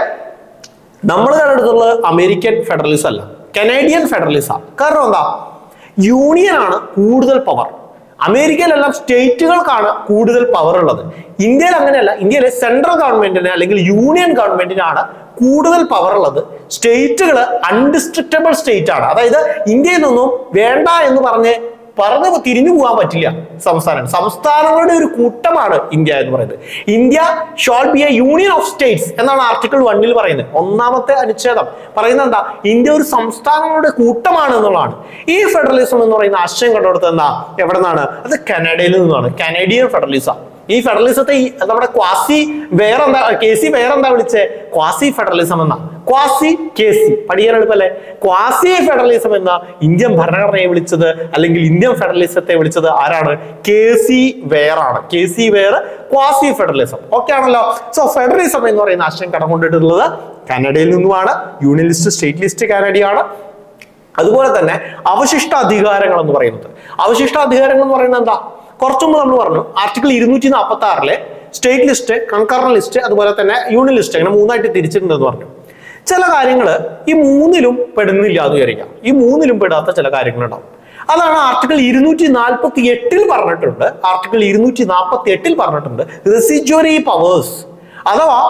നമ്മൾ കണ്ടെടുത്തുള്ളത് അമേരിക്കൻ ഫെഡറലിസം അല്ല കനേഡിയൻ ഫെഡറലിസം കാരണം എന്താ യൂണിയനാണ് കൂടുതൽ പവർ അമേരിക്കയിലെല്ലാം സ്റ്റേറ്റുകൾക്കാണ് കൂടുതൽ പവർ ഉള്ളത് ഇന്ത്യയിൽ അങ്ങനെയല്ല ഇന്ത്യയിലെ സെൻട്രൽ ഗവൺമെന്റിന് അല്ലെങ്കിൽ യൂണിയൻ ഗവൺമെന്റിനാണ് കൂടുതൽ പവർ ഉള്ളത് സ്റ്റേറ്റുകൾ അൺഡിസ്ട്രിക്റ്റബിൾ സ്റ്റേറ്റ് ആണ് അതായത് ഇന്ത്യയിൽ നിന്നും വേണ്ട എന്ന് പറഞ്ഞ് പറഞ്ഞു തിരിഞ്ഞു പോകാൻ പറ്റില്ല സംസ്ഥാനം സംസ്ഥാനങ്ങളുടെ ഒരു കൂട്ടമാണ് ഇന്ത്യ എന്ന് പറയുന്നത് India shall be a union of states എന്നാണ് ആർട്ടിക്കിൾ വണ്ണിൽ പറയുന്നത് ഒന്നാമത്തെ അനുച്ഛേദം പറയുന്നത് എന്താ ഇന്ത്യ ഒരു സംസ്ഥാനങ്ങളുടെ കൂട്ടമാണ് എന്നുള്ളതാണ് ഈ ഫെഡറലിസം എന്ന് പറയുന്ന ആശയം കണ്ടെടുത്തത് എന്താ എവിടെ നിന്നാണ് അത് കനഡയിൽ നിന്നാണ് കനേഡിയൻ ഫെഡറലിസം ഈ ഫെഡറലിസത്തെ ഈ നമ്മുടെ ക്വാസി വേറെന്താ കെ സി വേറെന്താ വിളിച്ചേ ക്വാസി ഫെഡറലിസം എന്ന ക്വാസി കെ സി പഠിക്കാൻ എളുപ്പല്ലേ ക്വാസി ഫെഡറലിസം എന്ന ഇന്ത്യൻ ഭരണഘടനയെ വിളിച്ചത് അല്ലെങ്കിൽ ഇന്ത്യൻ ഫെഡറലിസത്തെ വിളിച്ചത് ആരാണ് കെ സി വേറാണ് K C Wheare quasi federalism okay ആണല്ലോ സോ ഫെഡറലിസം എന്ന് പറയുന്ന ആശയം കടം കൊണ്ടിട്ടുള്ളത് കാനഡയിൽ നിന്നുമാണ് യൂണിയൻ ലിസ്റ്റ് സ്റ്റേറ്റ് ലിസ്റ്റ് കാനഡയാണ് അതുപോലെ തന്നെ അവശിഷ്ട അധികാരങ്ങൾ എന്ന് പറയുന്നത് അവശിഷ്ട അധികാരങ്ങൾ എന്ന് പറയുന്നത് എന്താ കുറച്ചു മുമ്പ് നമ്മൾ പറഞ്ഞു ആർട്ടിക്കിൾ ഇരുന്നൂറ്റി നാൽപ്പത്തി ആറിലെ സ്റ്റേറ്റ് ലിസ്റ്റ് കൺകറൻ ലിസ്റ്റ് അതുപോലെ തന്നെ യൂണിയൻ ലിസ്റ്റ് അങ്ങനെ മൂന്നായിട്ട് തിരിച്ചിട്ടുണ്ടെന്ന് പറഞ്ഞു ചില കാര്യങ്ങൾ ഈ മൂന്നിലും പെടുന്നില്ല എന്ന് വിചാരിക്കാം ഈ മൂന്നിലും പെടാത്ത ചില കാര്യങ്ങളുണ്ടാവും അതാണ് ആർട്ടിക്കിൾ ഇരുന്നൂറ്റി നാൽപ്പത്തി എട്ടിൽ പറഞ്ഞിട്ടുണ്ട് ആർട്ടിക്കിൾ ഇരുന്നൂറ്റി നാൽപ്പത്തി എട്ടിൽ പറഞ്ഞിട്ടുണ്ട് റെസിജ്വറി പവേഴ്സ് അഥവാ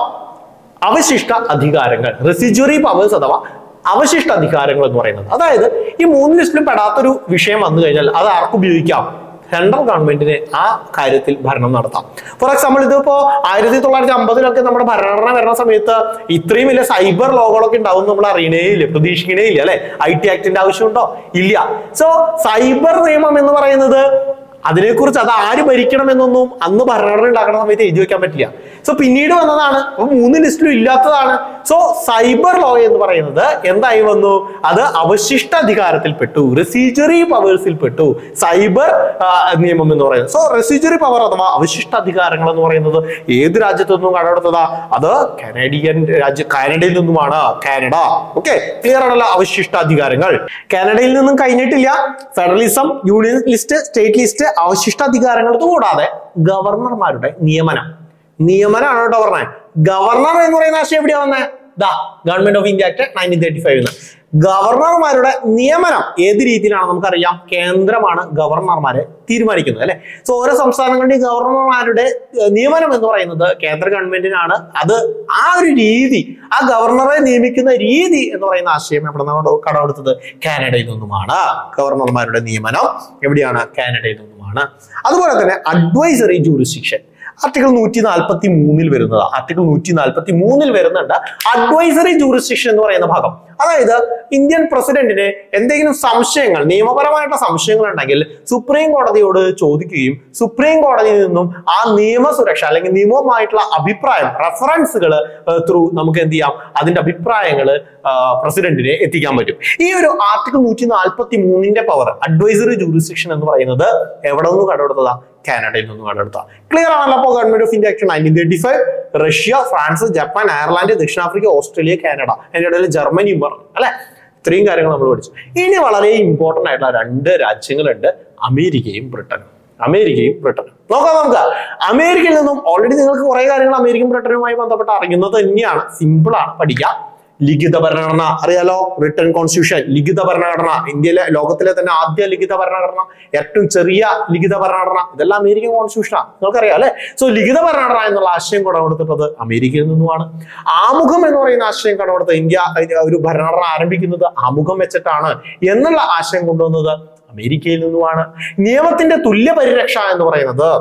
അവശിഷ്ട അധികാരങ്ങൾ റെസിജ്വറി പവേഴ്സ് അഥവാ അവശിഷ്ട അധികാരങ്ങൾ എന്ന് പറയുന്നത് അതായത് ഈ മൂന്ന് ലിസ്റ്റിലും പെടാത്തൊരു വിഷയം വന്നു കഴിഞ്ഞാൽ അത് ആർക്ക് ഉപയോഗിക്കാം സെൻട്രൽ ഗവൺമെന്റിന് ആ കാര്യത്തിൽ ഭരണം നടത്താം ഫോർ എക്സാമ്പിൾ ഇതിപ്പോ ആയിരത്തി തൊള്ളായിരത്തി അമ്പതിലൊക്കെ നമ്മുടെ ഭരണഘടന വരുന്ന സമയത്ത് ഇത്രയും വലിയ സൈബർ ലോകളൊക്കെ ഉണ്ടാവും നമ്മൾ അറിയണേ ഇല്ല പ്രതീക്ഷിക്കണേ ഇല്ല അല്ലെ ഐ ടി ആക്ടിന്റെ ആവശ്യമുണ്ടോ ഇല്ല സോ സൈബർ നിയമം എന്ന് പറയുന്നത് അതിനെക്കുറിച്ച് അത് ആര് ഭരിക്കണമെന്നൊന്നും അന്ന് ഭരണഘടന ഉണ്ടാക്കുന്ന സമയത്ത് എഴുതി വെക്കാൻ പറ്റില്ല സോ പിന്നീട് വന്നതാണ് അപ്പൊ മൂന്ന് ലിസ്റ്റിലും ഇല്ലാത്തതാണ് സോ സൈബർ ലോ എന്ന് പറയുന്നത് എന്തായി വന്നു അത് അവശിഷ്ട അധികാരത്തിൽ പെട്ടു റെസിജറി പവേഴ്സിൽ പെട്ടു സൈബർ ആ, നിയമം എന്ന് പറയുന്നത് സോ റെസിജറി പവർ അഥവാ അവശിഷ്ട അധികാരങ്ങൾ എന്ന് പറയുന്നത് ഏത് രാജ്യത്തു നിന്നും കടമെടുത്തതാ അത് കനഡിയൻ രാജ്യ കാനഡയിൽ നിന്നുമാണ് കാനഡ ഓക്കെ ക്ലിയർ ആണല്ലോ അവശിഷ്ട അധികാരങ്ങൾ കാനഡയിൽ നിന്നും കഴിഞ്ഞിട്ടില്ല federalism union list state list അവശിഷ്ട അധികാരങ്ങൾ കൂടാതെ ഗവർണർമാരുടെ നിയമനം നിയമനമാണ് കേട്ടോ പറഞ്ഞത് ഗവർണർ എന്ന് പറയുന്ന ആശയം എവിടെയാ വന്നേ ദാ government of India act nineteen thirty five ഗവർണർമാരുടെ നിയമനം ഏത് രീതിയിലാണ് നമുക്കറിയാം കേന്ദ്രമാണ് ഗവർണർമാരെ തീരുമാനിക്കുന്നത് അല്ലെ സോ ഓരോ സംസ്ഥാനങ്ങളുടെയും ഗവർണർമാരുടെ ഏഹ്, നിയമനം എന്ന് പറയുന്നത് കേന്ദ്ര ഗവൺമെന്റിനാണ് അത് ആ ഒരു രീതി ആ ഗവർണറെ നിയമിക്കുന്ന രീതി എന്ന് പറയുന്ന ആശയം എവിടെ നിന്നാണ് കടമെടുത്തത് കാനഡയിൽ നിന്നുമാണ് ഗവർണർമാരുടെ നിയമനം എവിടെയാണ് കാനഡയിൽ നിന്നുമാണ് അതുപോലെ തന്നെ അഡ്വൈസറി ജൂറിസ്ഡിക്ഷൻ ആർട്ടിക്കിൾ നൂറ്റി നാൽപ്പത്തി മൂന്നിൽ വരുന്നത് ആർട്ടിക്കിൾ നൂറ്റി നാൽപ്പത്തി മൂന്നിൽ വരുന്നുണ്ട് അഡ്വൈസറി ജൂറിസ്ഡിക്ഷൻ എന്ന് പറയുന്ന ഭാഗം അതായത് ഇന്ത്യൻ പ്രസിഡന്റിന് എന്തെങ്കിലും സംശയങ്ങൾ നിയമപരമായിട്ടുള്ള സംശയങ്ങൾ ഉണ്ടെങ്കിൽ സുപ്രീം കോടതിയോട് ചോദിക്കുകയും സുപ്രീം കോടതിയിൽ നിന്നും ആ നിയമസുരക്ഷ അല്ലെങ്കിൽ നിയമവുമായിട്ടുള്ള അഭിപ്രായം റെഫറൻസുകൾ ത്രൂ നമുക്ക് എന്ത് ചെയ്യാം അതിന്റെ അഭിപ്രായങ്ങൾ പ്രസിഡന്റിനെ എത്തിക്കാൻ പറ്റും ഈ ഒരു ആർട്ടിക്കിൾ നൂറ്റി നാൽപ്പത്തി മൂന്നിന്റെ പവർ അഡ്വൈസറി ജൂറിസ്ഡിക്ഷൻ എന്ന് പറയുന്നത് എവിടെ നിന്ന് കടമെടുത്തതാ കാനഡയിൽ നിന്ന് കണ്ടെടുത്ത ക്ലിയർ ആണല്ലോ അപ്പോൾ government of India act nineteen thirty five Russia France Japan Ireland ദക്ഷിണാഫ്രിക്ക ഓസ്ട്രേലിയ കാനഡ അതിന്റെ ഇടയിൽ ജർമ്മനിയും പറഞ്ഞു അല്ലെ ഇത്രയും കാര്യങ്ങൾ നമ്മൾ പഠിച്ചു ഇനി വളരെ ഇമ്പോർട്ടന്റ് ആയിട്ടുള്ള രണ്ട് രാജ്യങ്ങളുണ്ട് അമേരിക്കയും ബ്രിട്ടനും അമേരിക്കയും ബ്രിട്ടനും നോക്കാം നമുക്ക് അമേരിക്കയിൽ നിന്നും ഓൾറെഡി നിങ്ങൾക്ക് കുറെ കാര്യങ്ങൾ അമേരിക്കൻ ബ്രിട്ടനുമായി ബന്ധപ്പെട്ട് അറിയുന്നത് തന്നെയാണ് സിമ്പിൾ ആണ് പഠിക്കാം ലിഖിത ഭരണഘടന അറിയാലോ റിട്ടേൺ കോൺസ്റ്റിറ്റ്യൂഷൻ ലിഖിത ഭരണഘടന ഇന്ത്യയിലെ ലോകത്തിലെ തന്നെ ആദ്യ ലിഖിത ഭരണഘടന ഏറ്റവും ചെറിയ ലിഖിത ഭരണഘടന ഇതെല്ലാം അമേരിക്കൻ കോൺസ്റ്റിറ്റ്യൂഷനാണ് നിങ്ങൾക്കറിയാം അല്ലെ സോ ലിഖിത ഭരണഘടന എന്നുള്ള ആശയം കടമെടുത്തിട്ടത് അമേരിക്കയിൽ നിന്നുമാണ് ആമുഖം എന്ന് പറയുന്ന ആശയം കടമെടുത്ത ഇന്ത്യ ഇത് ഒരു ഭരണഘടന ആരംഭിക്കുന്നത് ആമുഖം വെച്ചിട്ടാണ് എന്നുള്ള ആശയം കൊണ്ടുവന്നത് അമേരിക്കയിൽ നിന്നുമാണ് നിയമത്തിന്റെ തുല്യ പരിരക്ഷ എന്ന് പറയുന്നത്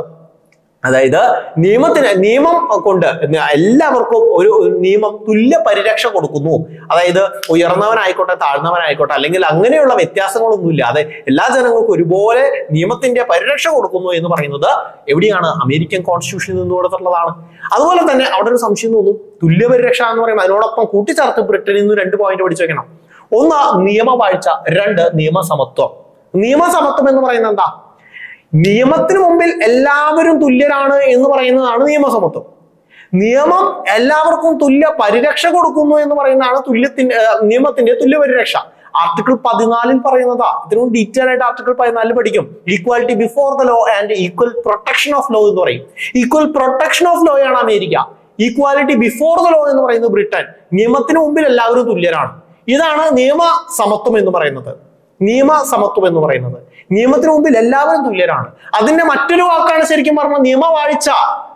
അതായത് നിയമത്തിന് നിയമം കൊണ്ട് എല്ലാവർക്കും ഒരു ഒരു നിയമം തുല്യ പരിരക്ഷ കൊടുക്കുന്നു അതായത് ഉയർന്നവനായിക്കോട്ടെ താഴ്ന്നവനായിക്കോട്ടെ അല്ലെങ്കിൽ അങ്ങനെയുള്ള വ്യത്യാസങ്ങളൊന്നും ഇല്ലാതെ എല്ലാ ജനങ്ങൾക്കും ഒരുപോലെ നിയമത്തിന്റെ പരിരക്ഷ കൊടുക്കുന്നു എന്ന് പറയുന്നത് എവിടെയാണ് അമേരിക്കൻ കോൺസ്റ്റിറ്റ്യൂഷനിൽ നിന്ന് കൊടുത്തിട്ടുള്ളതാണ് അതുപോലെ തന്നെ അവിടെ ഒരു സംശയം തോന്നും തുല്യ പരിരക്ഷ എന്ന് പറയുമ്പോൾ അതിനോടൊപ്പം കൂട്ടിച്ചേർത്ത് ബ്രിട്ടനിൽ നിന്ന് രണ്ട് പോയിന്റ് പഠിച്ചു വെക്കണം ഒന്ന് നിയമവാഴ്ച രണ്ട് നിയമസമത്വം നിയമസമത്വം എന്ന് പറയുന്നത് എന്താ നിയമത്തിന് മുമ്പിൽ എല്ലാവരും തുല്യരാണ് എന്ന് പറയുന്നതാണ് നിയമസമത്വം നിയമം എല്ലാവർക്കും തുല്യ പരിരക്ഷ കൊടുക്കുന്നു എന്ന് പറയുന്നതാണ് തുല്യത്തിന്റെ ഏർ, നിയമത്തിന്റെ തുല്യ പരിരക്ഷ ആർട്ടിക്കിൾ പതിനാലിൽ പറയുന്നതാ ഇതിനും ഡീറ്റെയിൽ ആയിട്ട് ആർട്ടിക്കിൾ പതിനാലിൽ പഠിക്കും equality before the law and equal protection of law എന്ന് പറയും ഈക്വൽ പ്രൊട്ടക്ഷൻ ഓഫ് ലോ ആണ് America equality before the law എന്ന് പറയുന്നത് ബ്രിട്ടൻ നിയമത്തിന് മുമ്പിൽ എല്ലാവരും തുല്യരാണ് ഇതാണ് നിയമ സമത്വം എന്ന് പറയുന്നത് നിയമ സമത്വം എന്ന് പറയുന്നത് നിയമത്തിന് മുമ്പിൽ എല്ലാവരും തുല്യരാണ് അതിന്റെ മറ്റൊരു വാക്കാണ് ശരിക്കും പറഞ്ഞ നിയമവാഴ്ച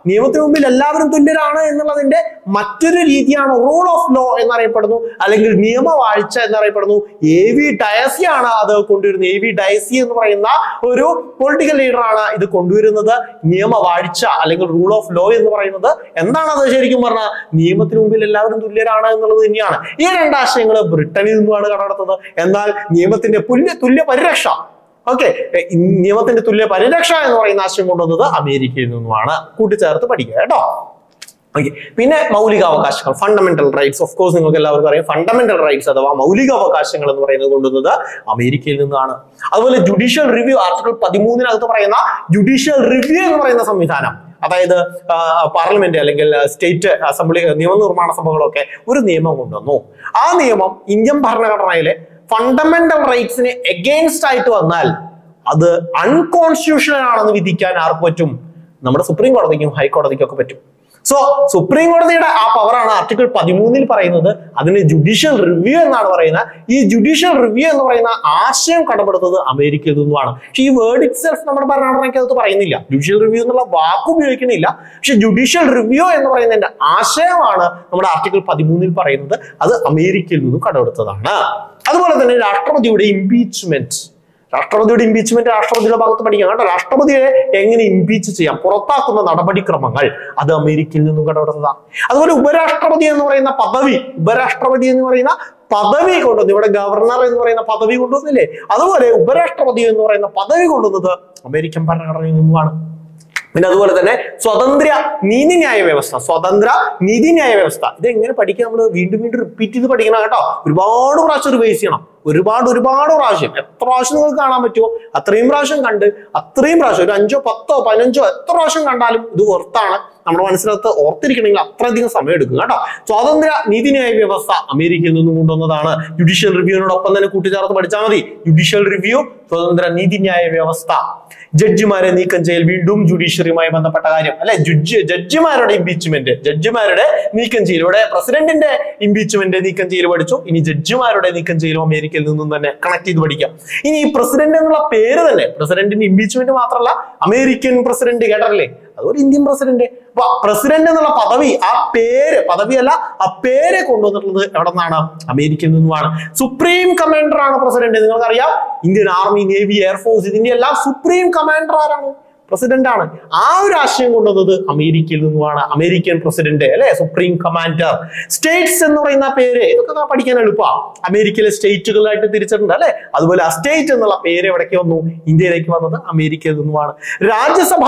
നിയമത്തിന് മുമ്പിൽ എല്ലാവരും തുല്യരാണ് എന്നുള്ളതിന്റെ മറ്റൊരു രീതിയാണ് റൂൾ ഓഫ് ലോ എന്നറിയപ്പെടുന്നു അല്ലെങ്കിൽ നിയമവാഴ്ച എന്നറിയപ്പെടുന്നു എ വി ഡയസി ആണ് അത് കൊണ്ടുവരുന്നത് എ വി ഡയസി എന്ന് പറയുന്ന ഒരു പൊളിറ്റിക്കൽ ലീഡറാണ് ഇത് കൊണ്ടുവരുന്നത് നിയമവാഴ്ച അല്ലെങ്കിൽ റൂൾ ഓഫ് ലോ എന്ന് പറയുന്നത് എന്താണത് ശരിക്കും പറഞ്ഞാൽ നിയമത്തിന് മുമ്പിൽ എല്ലാവരും തുല്യരാണ് എന്നുള്ളത് തന്നെയാണ് ഈ രണ്ടാശയങ്ങൾ ബ്രിട്ടനിൽ നിന്നുമാണ് കടമെടുത്തത് എന്നാൽ നിയമത്തിന്റെ തുല്യ തുല്യ പരിരക്ഷ ഓക്കെ നിയമത്തിന്റെ തുല്യ പരിരക്ഷ എന്ന് പറയുന്ന ആശയം കൊണ്ടുവന്നത് അമേരിക്കയിൽ നിന്നുമാണ് കൂട്ടിച്ചേർത്ത് പഠിക്കുക കേട്ടോ ഓക്കെ പിന്നെ മൗലികാവകാശങ്ങൾ ഫണ്ടമെന്റൽ റൈറ്റ്സ് ഓഫ് കോഴ്സ് നിങ്ങൾക്ക് എല്ലാവർക്കും അറിയാം ഫണ്ടമെന്റൽ റൈറ്റ്സ് അഥവാ മൗലികാവകാശങ്ങൾ എന്ന് പറയുന്നത് കൊണ്ടുവന്നത് അമേരിക്കയിൽ നിന്നാണ് അതുപോലെ ജുഡീഷ്യൽ റിവ്യൂ ആർട്ടിക്കിൾ പതിമൂന്നിനകത്ത് പറയുന്ന ജുഡീഷ്യൽ റിവ്യൂ എന്ന് പറയുന്ന സംവിധാനം അതായത് പാർലമെന്റ് അല്ലെങ്കിൽ സ്റ്റേറ്റ് അസംബ്ലി നിയമനിർമ്മാണ സഭകളൊക്കെ ഒരു നിയമം കൊണ്ടുവന്നു ആ നിയമം ഇന്ത്യൻ ഭരണഘടനയിലെ ഫണ്ടമെന്റൽ റൈറ്റ്സിന് എഗെയിൻസ്റ്റ് ആയിട്ട് വന്നാൽ അത് അൺകോൺസ്റ്റിറ്റ്യൂഷണൽ ആണെന്ന് വിധിക്കാൻ ആർക്ക് പറ്റും നമ്മുടെ സുപ്രീം കോടതിക്കും ഹൈക്കോടതിക്കും ഒക്കെ പറ്റും സോ സുപ്രീം കോടതിയുടെ ആ പവറാണ് ആർട്ടിക്കിൾ പതിമൂന്നിൽ പറയുന്നത് അതിന് ജുഡീഷ്യൽ റിവ്യൂ എന്നാണ് പറയുന്നത് ഈ ജുഡീഷ്യൽ റിവ്യൂ എന്ന് പറയുന്ന ആശയം കടപ്പെടുന്നത് അമേരിക്കയിൽ നിന്നുമാണ് പക്ഷെ ഈ വേർഡ് ഇറ്റ് സെൽഫ് നമ്മുടെ ഭരണഘടനയ്ക്കകത്ത് പറയുന്നില്ല ജുഡീഷ്യൽ റിവ്യൂ എന്നുള്ള വാക്ക് ഉപയോഗിക്കുന്നില്ല പക്ഷെ ജുഡീഷ്യൽ റിവ്യൂ എന്ന് പറയുന്നതിന്റെ ആശയമാണ് നമ്മുടെ ആർട്ടിക്കിൾ പതിമൂന്നിൽ പറയുന്നത് അത് അമേരിക്കയിൽ നിന്നും കടമെടുത്തതാണ് അതുപോലെ തന്നെ രാഷ്ട്രപതിയുടെ ഇംപീച്ച്മെന്റ് രാഷ്ട്രപതിയുടെ ഇംപീച്ച്മെന്റ് രാഷ്ട്രപതിയുടെ ഭാഗത്ത് പഠിക്കാം കേട്ടോ രാഷ്ട്രപതിയെ എങ്ങനെ ഇംപീച്ച് ചെയ്യാം പുറത്താക്കുന്ന നടപടിക്രമങ്ങൾ അത് അമേരിക്കയിൽ നിന്നും കടമെടുത്തതാണ് അതുപോലെ ഉപരാഷ്ട്രപതി എന്ന് പറയുന്ന പദവി ഉപരാഷ്ട്രപതി എന്ന് പറയുന്ന പദവി കൊണ്ടുവന്നു ഇവിടെ ഗവർണർ എന്ന് പറയുന്ന പദവി കൊണ്ടുവന്നില്ലേ അതുപോലെ ഉപരാഷ്ട്രപതി എന്ന് പറയുന്ന പദവി കൊണ്ടുവന്നത് അമേരിക്കൻ ഭരണഘടനയിൽ നിന്നുമാണ് പിന്നെ അതുപോലെ തന്നെ സ്വതന്ത്ര നീതിന്യായ വ്യവസ്ഥ സ്വതന്ത്ര നീതിന്യായ വ്യവസ്ഥ ഇത് എങ്ങനെ പഠിക്കാൻ നമ്മൾ വീണ്ടും വീണ്ടും റിപ്പീറ്റ് ചെയ്ത് പഠിക്കണം കേട്ടോ ഒരുപാട് പ്രാവശ്യം റിവൈസ് ചെയ്യണം ഒരുപാട് ഒരുപാട് പ്രാവശ്യം എത്ര പ്രാവശ്യം നിങ്ങൾക്ക് കാണാൻ പറ്റുമോ അത്രയും പ്രാവശ്യം കണ്ട് അത്രയും പ്രാവശ്യം ഒരു അഞ്ചോ പത്തോ പതിനഞ്ചോ എത്ര പ്രാവശ്യം കണ്ടാലും ഇത് ഓർത്താണ് നമ്മുടെ മനസ്സിനകത്ത് ഓർത്തിരിക്കണമെങ്കിൽ അത്രയധികം സമയം എടുക്കും കേട്ടോ സ്വാതന്ത്ര്യ നീതിന്യായ വ്യവസ്ഥ അമേരിക്കയിൽ നിന്നും കൊണ്ടുവന്നതാണ് ജുഡീഷ്യൽ റിവ്യൂവിനോടൊപ്പം തന്നെ കൂട്ടിച്ചേർത്ത് പഠിച്ചാൽ മതി ജുഡീഷ്യൽ റിവ്യൂ സ്വതന്ത്ര നീതിന്യായ വ്യവസ്ഥ ജഡ്ജിമാരെ നീക്കം ചെയ്യൽ വീണ്ടും ജുഡീഷ്യറിയുമായി ബന്ധപ്പെട്ട കാര്യം അല്ലെ ജഡ്ജി ജഡ്ജിമാരുടെ ഇംപീച്ച്മെന്റ് ജഡ്ജിമാരുടെ നീക്കം ചെയ്യൽ ഇവിടെ പ്രസിഡന്റിന്റെ ഇംപീച്ച്മെന്റ് നീക്കം ചെയ്യൽ പഠിച്ചു ഇനി ജഡ്ജിമാരുടെ നീക്കം ചെയ്യലും അമേരിക്കയിൽ നിന്നും തന്നെ കണക്ട് ചെയ്ത് പഠിക്കാം ഇനി ഈ പ്രസിഡന്റ് എന്നുള്ള പേര് തന്നെ പ്രസിഡന്റിന്റെ ഇംപീച്ച്മെന്റ് മാത്രമല്ല അമേരിക്കൻ പ്രസിഡന്റ് കേട്ടല്ലേ അതുപോലെ ഇന്ത്യൻ പ്രസിഡന്റ് അപ്പൊ പ്രസിഡന്റ് എന്നുള്ള പദവി ആ പേര് പദവിയല്ല ആ പേര് കൊണ്ടുവന്നിട്ടുള്ളത് എവിടെ നിന്നാണ് അമേരിക്കയിൽ നിന്നുമാണ് സുപ്രീം കമാൻഡർ ആണ് പ്രസിഡന്റ് നിങ്ങൾക്കറിയാം ഇന്ത്യൻ ആർമി നേവി എയർഫോഴ്സ് ഇതിന്റെ എല്ലാം സുപ്രീം കമാൻഡർ ആരാണ് പ്രസിഡന്റ് ആണ് ആ ഒരു ആശയം കൊണ്ടുവന്നത് അമേരിക്കയിൽ നിന്നുമാണ് അമേരിക്കൻ പ്രസിഡന്റ് അല്ലെ സുപ്രീം കമാൻഡർ സ്റ്റേറ്റ്സ് എന്ന് പറയുന്ന പേര് ഇതൊക്കെ പഠിക്കാൻ എളുപ്പമാണ് അമേരിക്കയിലെ സ്റ്റേറ്റുകളായിട്ട് തിരിച്ചിട്ടുണ്ട് അല്ലെ അതുപോലെ ആ സ്റ്റേറ്റ് എന്നുള്ള പേര് എവിടേക്ക് വന്നു ഇന്ത്യയിലേക്ക് വന്നത് അമേരിക്കയിൽ നിന്നുമാണ് രാജ്യസഭ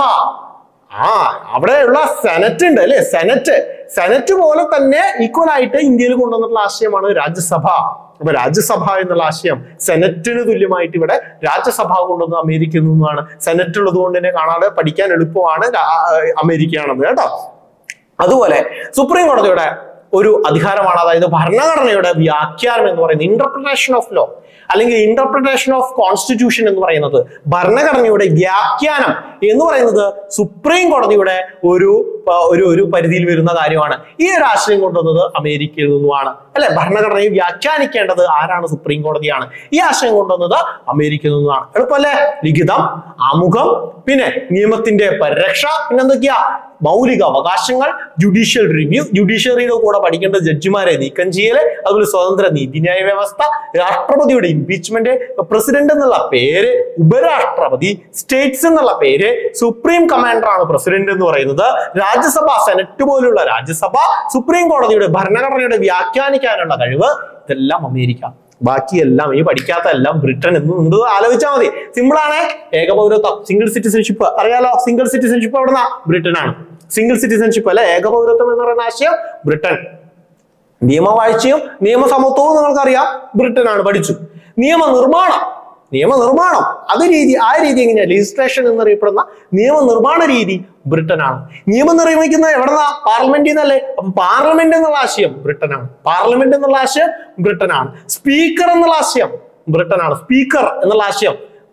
ആ അവിടെയുള്ള സെനറ്റ് ഉണ്ട് അല്ലെ സെനറ്റ് സെനറ്റ് പോലെ തന്നെ ഈക്വൽ ആയിട്ട് ഇന്ത്യയിൽ കൊണ്ടുവന്നിട്ടുള്ള ആശയമാണ് രാജ്യസഭ അപ്പൊ രാജ്യസഭ എന്നുള്ള ആശയം സെനറ്റിന് തുല്യമായിട്ട് ഇവിടെ രാജ്യസഭ കൊണ്ടുവന്ന അമേരിക്കയിൽ നിന്നാണ് സെനറ്റ് ഉള്ളത് കൊണ്ട് തന്നെ കാണാതെ പഠിക്കാൻ എളുപ്പമാണ് രാ- അമേരിക്കയാണെന്ന് കേട്ടോ അതുപോലെ സുപ്രീം കോടതിയുടെ ഒരു അധികാരമാണ് അതായത് ഭരണഘടനയുടെ വ്യാഖ്യാനം എന്ന് പറയുന്നത് ഇന്റർപ്രിട്ടേഷൻ ഓഫ് ലോ അല്ലെങ്കിൽ ഇന്റർപ്രിട്ടേഷൻ ഓഫ് കോൺസ്റ്റിറ്റ്യൂഷൻ എന്ന് പറയുന്നത് ഭരണഘടനയുടെ വ്യാഖ്യാനം എന്ന് പറയുന്നത് സുപ്രീം കോടതിയുടെ ഒരു ആ, ഒരു ഒരു പരിധിയിൽ വരുന്ന കാര്യമാണ് ഈ ഒരു ആശയം കൊണ്ടുവന്നത് അമേരിക്കയിൽ നിന്നുമാണ് അല്ലെ ഭരണഘടനയെ വ്യാഖ്യാനിക്കേണ്ടത് ആരാണ് സുപ്രീം കോടതിയാണ് ഈ ആശയം കൊണ്ടുവന്നത് അമേരിക്കയിൽ നിന്നുമാണ് എളുപ്പമല്ലേ ലിഖിതം ആമുഖം പിന്നെ നിയമത്തിന്റെ പരിരക്ഷ പിന്നെ എന്തൊക്കെയാ മൗലിക അവകാശങ്ങൾ ജുഡീഷ്യൽ റിവ്യൂ ജുഡീഷ്യറിയുടെ കൂടെ പഠിക്കേണ്ട ജഡ്ജിമാരെ നീക്കം ചെയ്യല് അതുപോലെ സ്വതന്ത്ര നീതിന്യായ വ്യവസ്ഥ രാഷ്ട്രപതിയുടെ ഇംപീച്ച്മെന്റ് പ്രസിഡന്റ് എന്നുള്ള പേര് ഉപരാഷ്ട്രപതി സ്റ്റേറ്റ്സ് എന്നുള്ള പേര് സുപ്രീം കമാൻഡർ ആണ് പ്രസിഡന്റ് എന്ന് പറയുന്നത് രാജ്യസഭ സെനറ്റ് പോലുള്ള രാജ്യസഭ സുപ്രീം കോടതിയുടെ ഭരണഘടനയുടെ വ്യാഖ്യാനിക്കാനുള്ള കഴിവ് ഇതെല്ലാം അമേരിക്ക ബാക്കിയെല്ലാം ഈ പഠിക്കാത്ത എല്ലാം ബ്രിട്ടൻ എന്ന് നിങ്ങൾ ആലോചിച്ചാൽ മതി സിമ്പിൾ ആണ് ഏകപൗരത്വം സിംഗിൾ സിറ്റിസൺഷിപ്പ് അറിയാലോ സിംഗിൾ സിറ്റിസൺഷിപ്പ് എവിടുന്ന ബ്രിട്ടൻ ആണ് സിംഗിൾ സിറ്റിസൺഷിപ്പ് അല്ലെ ഏകപൗരത്വം എന്ന് പറയുന്ന ആശയം ബ്രിട്ടൻ നിയമവാഴ്ചയും നിയമസമത്വവും നിങ്ങൾക്കറിയാം ബ്രിട്ടൻ ആണ് പഠിച്ചു നിയമനിർമ്മാണം നിയമനിർമ്മാണം അത് രീതി ആ രീതി എങ്ങനെയാ ലെജിസ്ട്രേഷൻ എന്നറിയപ്പെടുന്ന നിയമനിർമ്മാണ രീതി ബ്രിട്ടനാണ് നിയമം നിർമ്മിക്കുന്നത് എവിടെന്നാ പാർലമെന്റിൽ നിന്നല്ലേ അപ്പൊ പാർലമെന്റ് എന്നുള്ള ആശയം ബ്രിട്ടനാണ് പാർലമെന്റ് എന്നുള്ള ആശയം ബ്രിട്ടനാണ് സ്പീക്കർ എന്നുള്ള ആശയം ബ്രിട്ടനാണ് സ്പീക്കർ എന്നുള്ള ആശയം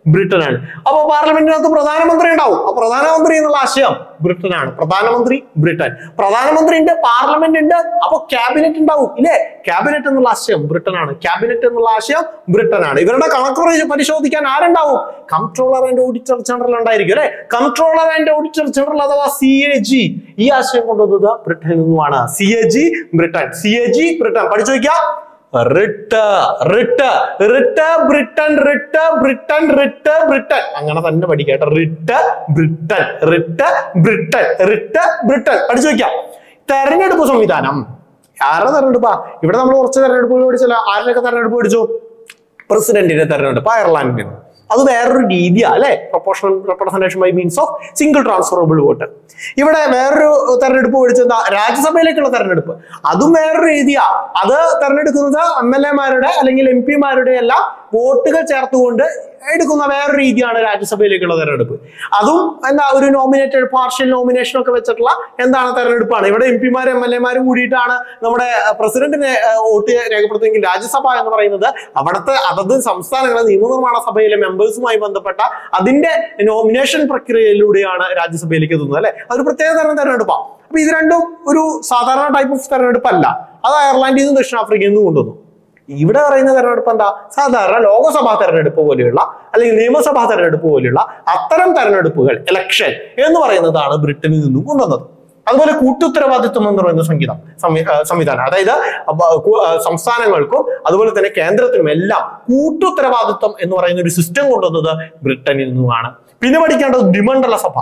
ബ്രിട്ടനാണ് അപ്പൊ പാർലമെന്റിനകത്ത് പ്രധാനമന്ത്രി ഉണ്ടാവും ആ പ്രധാനമന്ത്രി എന്നുള്ള ആശയം ബ്രിട്ടനാണ് പ്രധാനമന്ത്രി ബ്രിട്ടൻ പ്രധാനമന്ത്രി ഉണ്ട് പാർലമെന്റ് ഉണ്ട് അപ്പൊ ക്യാബിനറ്റ് ഉണ്ടാവും ഇല്ലേ ക്യാബിനറ്റ് എന്നുള്ള ആശയം ബ്രിട്ടനാണ് ക്യാബിനറ്റ് എന്നുള്ള ആശയം ബ്രിട്ടനാണ് ഇവരുടെ കണക്ക് പരി- പരിശോധിക്കാൻ ആരുണ്ടാവും കംട്രോളർ ആൻഡ് ഓഡിറ്റർ ജനറൽ ഉണ്ടായിരിക്കും അല്ലെ കംട്രോളർ ആൻഡ് ഓഡിറ്റർ ജനറൽ അഥവാ സി എ ജി ഈ ആശയം കൊണ്ടുവന്നത് ബ്രിട്ടനിൽ നിന്നുമാണ് C A G Britain C A G Britain പഠിച്ചു വയ്ക്കുക writ writ writ Britain writ Britain writ Britain അങ്ങനെ തന്നെ പഠിക്കട്ടെ writ Britain writ Britain writ Britain പഠിച്ചു വെക്കാം തെരഞ്ഞെടുപ്പ് സംവിധാനം ആരുടെ തെരഞ്ഞെടുപ്പാ ഇവിടെ നമ്മൾ കുറച്ച് തെരഞ്ഞെടുപ്പ് പഠിച്ചല്ലോ ആരുടെയൊക്കെ തെരഞ്ഞെടുപ്പ് പഠിച്ചു പ്രസിഡന്റിന്റെ തെരഞ്ഞെടുപ്പ് അയർലാൻഡിന് അത് വേറൊരു രീതിയാ അല്ലെ proportional representation by means of single transferable vote ഇവിടെ വേറൊരു തെരഞ്ഞെടുപ്പ് പഠിച്ചെന്താ രാജ്യസഭയിലേക്കുള്ള തെരഞ്ഞെടുപ്പ് അതും വേറൊരു രീതിയാ അത് തെരഞ്ഞെടുക്കുന്നത് എം എൽ എമാരുടെ അല്ലെങ്കിൽ എം പിമാരുടെ എല്ലാം വോട്ടുകൾ ചേർത്തുകൊണ്ട് എടുക്കുന്ന വേറൊരു രീതിയാണ് രാജ്യസഭയിലേക്കുള്ള തെരഞ്ഞെടുപ്പ് അതും എന്താ ഒരു നോമിനേറ്റഡ് പാർഷ്യൽ നോമിനേഷൻ ഒക്കെ വെച്ചിട്ടുള്ള എന്താണ് തെരഞ്ഞെടുപ്പാണ് ഇവിടെ എം പിമാരും എം എൽ എമാരും കൂടിയിട്ടാണ് നമ്മുടെ പ്രസിഡന്റിനെ വോട്ട് രേഖപ്പെടുത്തുമെങ്കിൽ രാജ്യസഭ എന്ന് പറയുന്നത് അവിടുത്തെ അതത് സംസ്ഥാനങ്ങളെ നിയമനിർമ്മാണ സഭയിലെ മെമ്പേഴ്സുമായി ബന്ധപ്പെട്ട അതിന്റെ നോമിനേഷൻ പ്രക്രിയയിലൂടെയാണ് രാജ്യസഭയിലേക്ക് എത്തുന്നത് അല്ലെ അതൊരു പ്രത്യേക തരം തെരഞ്ഞെടുപ്പാണ് അപ്പൊ ഇത് രണ്ടും ഒരു സാധാരണ ടൈപ്പ് ഓഫ് തെരഞ്ഞെടുപ്പല്ല അത് അയർലാൻഡിൽ നിന്നും ദക്ഷിണാഫ്രിക്കയിൽ നിന്നും കൊണ്ടുവന്നു ഇവിടെ പറയുന്ന തെരഞ്ഞെടുപ്പ് എന്താ സാധാരണ ലോകസഭാ തെരഞ്ഞെടുപ്പ് പോലെയുള്ള അല്ലെങ്കിൽ നിയമസഭാ തെരഞ്ഞെടുപ്പ് പോലെയുള്ള അത്തരം തെരഞ്ഞെടുപ്പുകൾ ഇലക്ഷൻ എന്ന് പറയുന്നതാണ് ബ്രിട്ടനിൽ നിന്നും കൊണ്ടുവന്നത് അതുപോലെ കൂട്ടുത്തരവാദിത്വം എന്ന് പറയുന്ന സംഗീതം സംവി- ആ, സംവിധാനം അതായത് അപ്പ- കു- ആ, സംസ്ഥാനങ്ങൾക്കും അതുപോലെ തന്നെ കേന്ദ്രത്തിനും എല്ലാം കൂട്ടുത്തരവാദിത്വം എന്ന് പറയുന്ന ഒരു സിസ്റ്റം കൊണ്ടുവന്നത് ബ്രിട്ടനിൽ നിന്നുമാണ് പിന്നെ പഠിക്കേണ്ടത് ദ്വിമണ്ഡല സഭ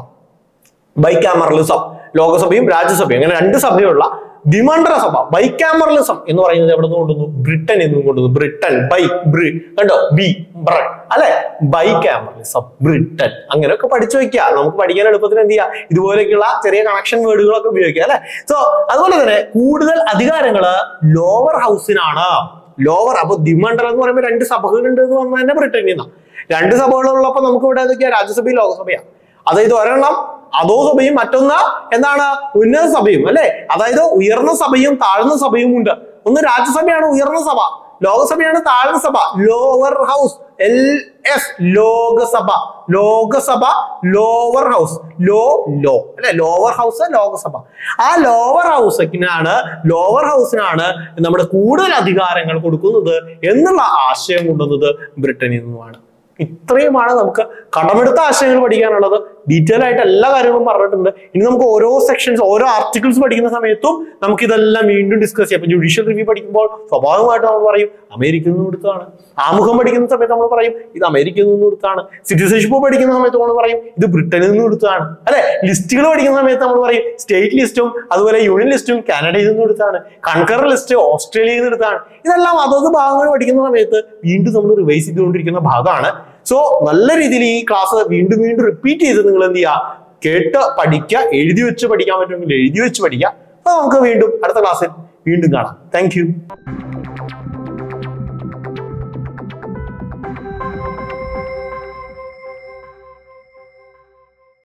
ബൈക്യാമറലിസം ലോകസഭയും രാജ്യസഭയും അങ്ങനെ രണ്ട് സഭയുള്ള ദ്വിമണ്ഡല സഭ ബൈക്യാമറലിസം എന്ന് പറയുന്നത് എവിടെ നിന്ന് കൊണ്ടുവന്നു ബ്രിട്ടൻ എന്നും കൊണ്ടുവന്നു ബ്രിട്ടൻ ബൈ ബ്രി കണ്ടോ ബി ബ്രൺ അല്ലെ ബൈക്യാമറലിസം ബ്രിട്ടൻ അങ്ങനെയൊക്കെ പഠിച്ചു വെക്കുക നമുക്ക് പഠിക്കാൻ എളുപ്പത്തിന് എന്ത് ചെയ്യുക ഇതുപോലെയൊക്കെയുള്ള ചെറിയ കണക്ഷൻ വേർഡുകളൊക്കെ ഉപയോഗിക്കുക അല്ലെ സോ അതുപോലെ തന്നെ കൂടുതൽ അധികാരങ്ങള് ലോവർ ഹൗസിനാണ് ലോവർ അപ്പൊ ദ്വിമണ്ഡലം എന്ന് പറയുമ്പോൾ രണ്ട് സഭകളുണ്ട് എന്ന് പറഞ്ഞാൽ തന്നെ ബ്രിട്ടനിൽ നിന്നാണ് രണ്ട് സഭകളുള്ളപ്പോൾ നമുക്ക് ഇവിടെ ഏതൊക്കെയാ രാജ്യസഭയും ലോകസഭയാണ് അതായത് ഒരെണ്ണം അധോ സഭയും മറ്റൊന്ന് എന്താണ് ഉന്നത സഭയും അല്ലെ അതായത് ഉയർന്ന സഭയും താഴ്ന്ന സഭയും ഉണ്ട് ഒന്ന് രാജ്യസഭയാണ് ഉയർന്ന സഭ ലോകസഭയാണ് താഴ്ന്ന സഭ ലോവർ ഹൗസ് എൽ എസ് ലോകസഭ ലോകസഭ ലോവർ ഹൗസ് ലോ ലോ അല്ലെ ലോവർ ഹൗസ് ലോകസഭ ആ ലോവർ ഹൗസിനാണ് ലോവർ ഹൗസിനാണ് നമ്മുടെ കൂടുതൽ അധികാരങ്ങൾ കൊടുക്കുന്നത് എന്നുള്ള ആശയം കൊണ്ടുവന്നത് ബ്രിട്ടനിൽ നിന്നുമാണ് ഇത്രയുമാണ് നമുക്ക് കടമെടുത്ത ആശയങ്ങൾ പഠിക്കാനുള്ളത് ഡീറ്റെയിൽ ആയിട്ട് എല്ലാ കാര്യങ്ങളും പറഞ്ഞിട്ടുണ്ട് ഇനി നമുക്ക് ഓരോ സെക്ഷൻസ് ഓരോ ആർട്ടിക്കിൾസ് പഠിക്കുന്ന സമയത്തും നമുക്ക് ഇതെല്ലാം വീണ്ടും ഡിസ്കസ് ചെയ്യാം ഇപ്പൊ ജുഡീഷ്യൽ റിവ്യൂ പഠിക്കുമ്പോൾ സ്വാഭാവികമായിട്ട് നമ്മൾ പറയും അമേരിക്കയിൽ നിന്ന് എടുത്താണ് ആമുഖം പഠിക്കുന്ന സമയത്ത് നമ്മൾ പറയും ഇത് അമേരിക്കയിൽ നിന്ന് എടുത്താണ് സിറ്റിസൺഷിപ്പ് പഠിക്കുന്ന സമയത്ത് നമ്മൾ പറയും ഇത് ബ്രിട്ടനിൽ നിന്ന് എടുത്താണ് അല്ലെ ലിസ്റ്റുകൾ പഠിക്കുന്ന സമയത്ത് നമ്മൾ പറയും സ്റ്റേറ്റ് ലിസ്റ്റും അതുപോലെ യൂണിയൻ ലിസ്റ്റും കാനഡയിൽ നിന്ന് എടുത്താണ് കൺകർ ലിസ്റ്റ് ഓസ്ട്രേലിയയിൽ നിന്ന് എടുത്താണ് ഇതെല്ലാം അതത് ഭാഗങ്ങൾ പഠിക്കുന്ന സമയത്ത് വീണ്ടും നമ്മൾ റിവൈസ് ചെയ്തുകൊണ്ടിരിക്കുന്ന ഭാഗമാണ് സോ നല്ല രീതിയിൽ ഈ ക്ലാസ് വീണ്ടും വീണ്ടും റിപ്പീറ്റ് ചെയ്ത് നിങ്ങൾ എന്ത് ചെയ്യുക കേട്ട് പഠിക്കുക എഴുതി വെച്ച് പഠിക്കാൻ പറ്റുമെങ്കിൽ എഴുതി വെച്ച് പഠിക്കുക അപ്പൊ നമുക്ക് വീണ്ടും അടുത്ത ക്ലാസ്സിൽ വീണ്ടും കാണാം താങ്ക്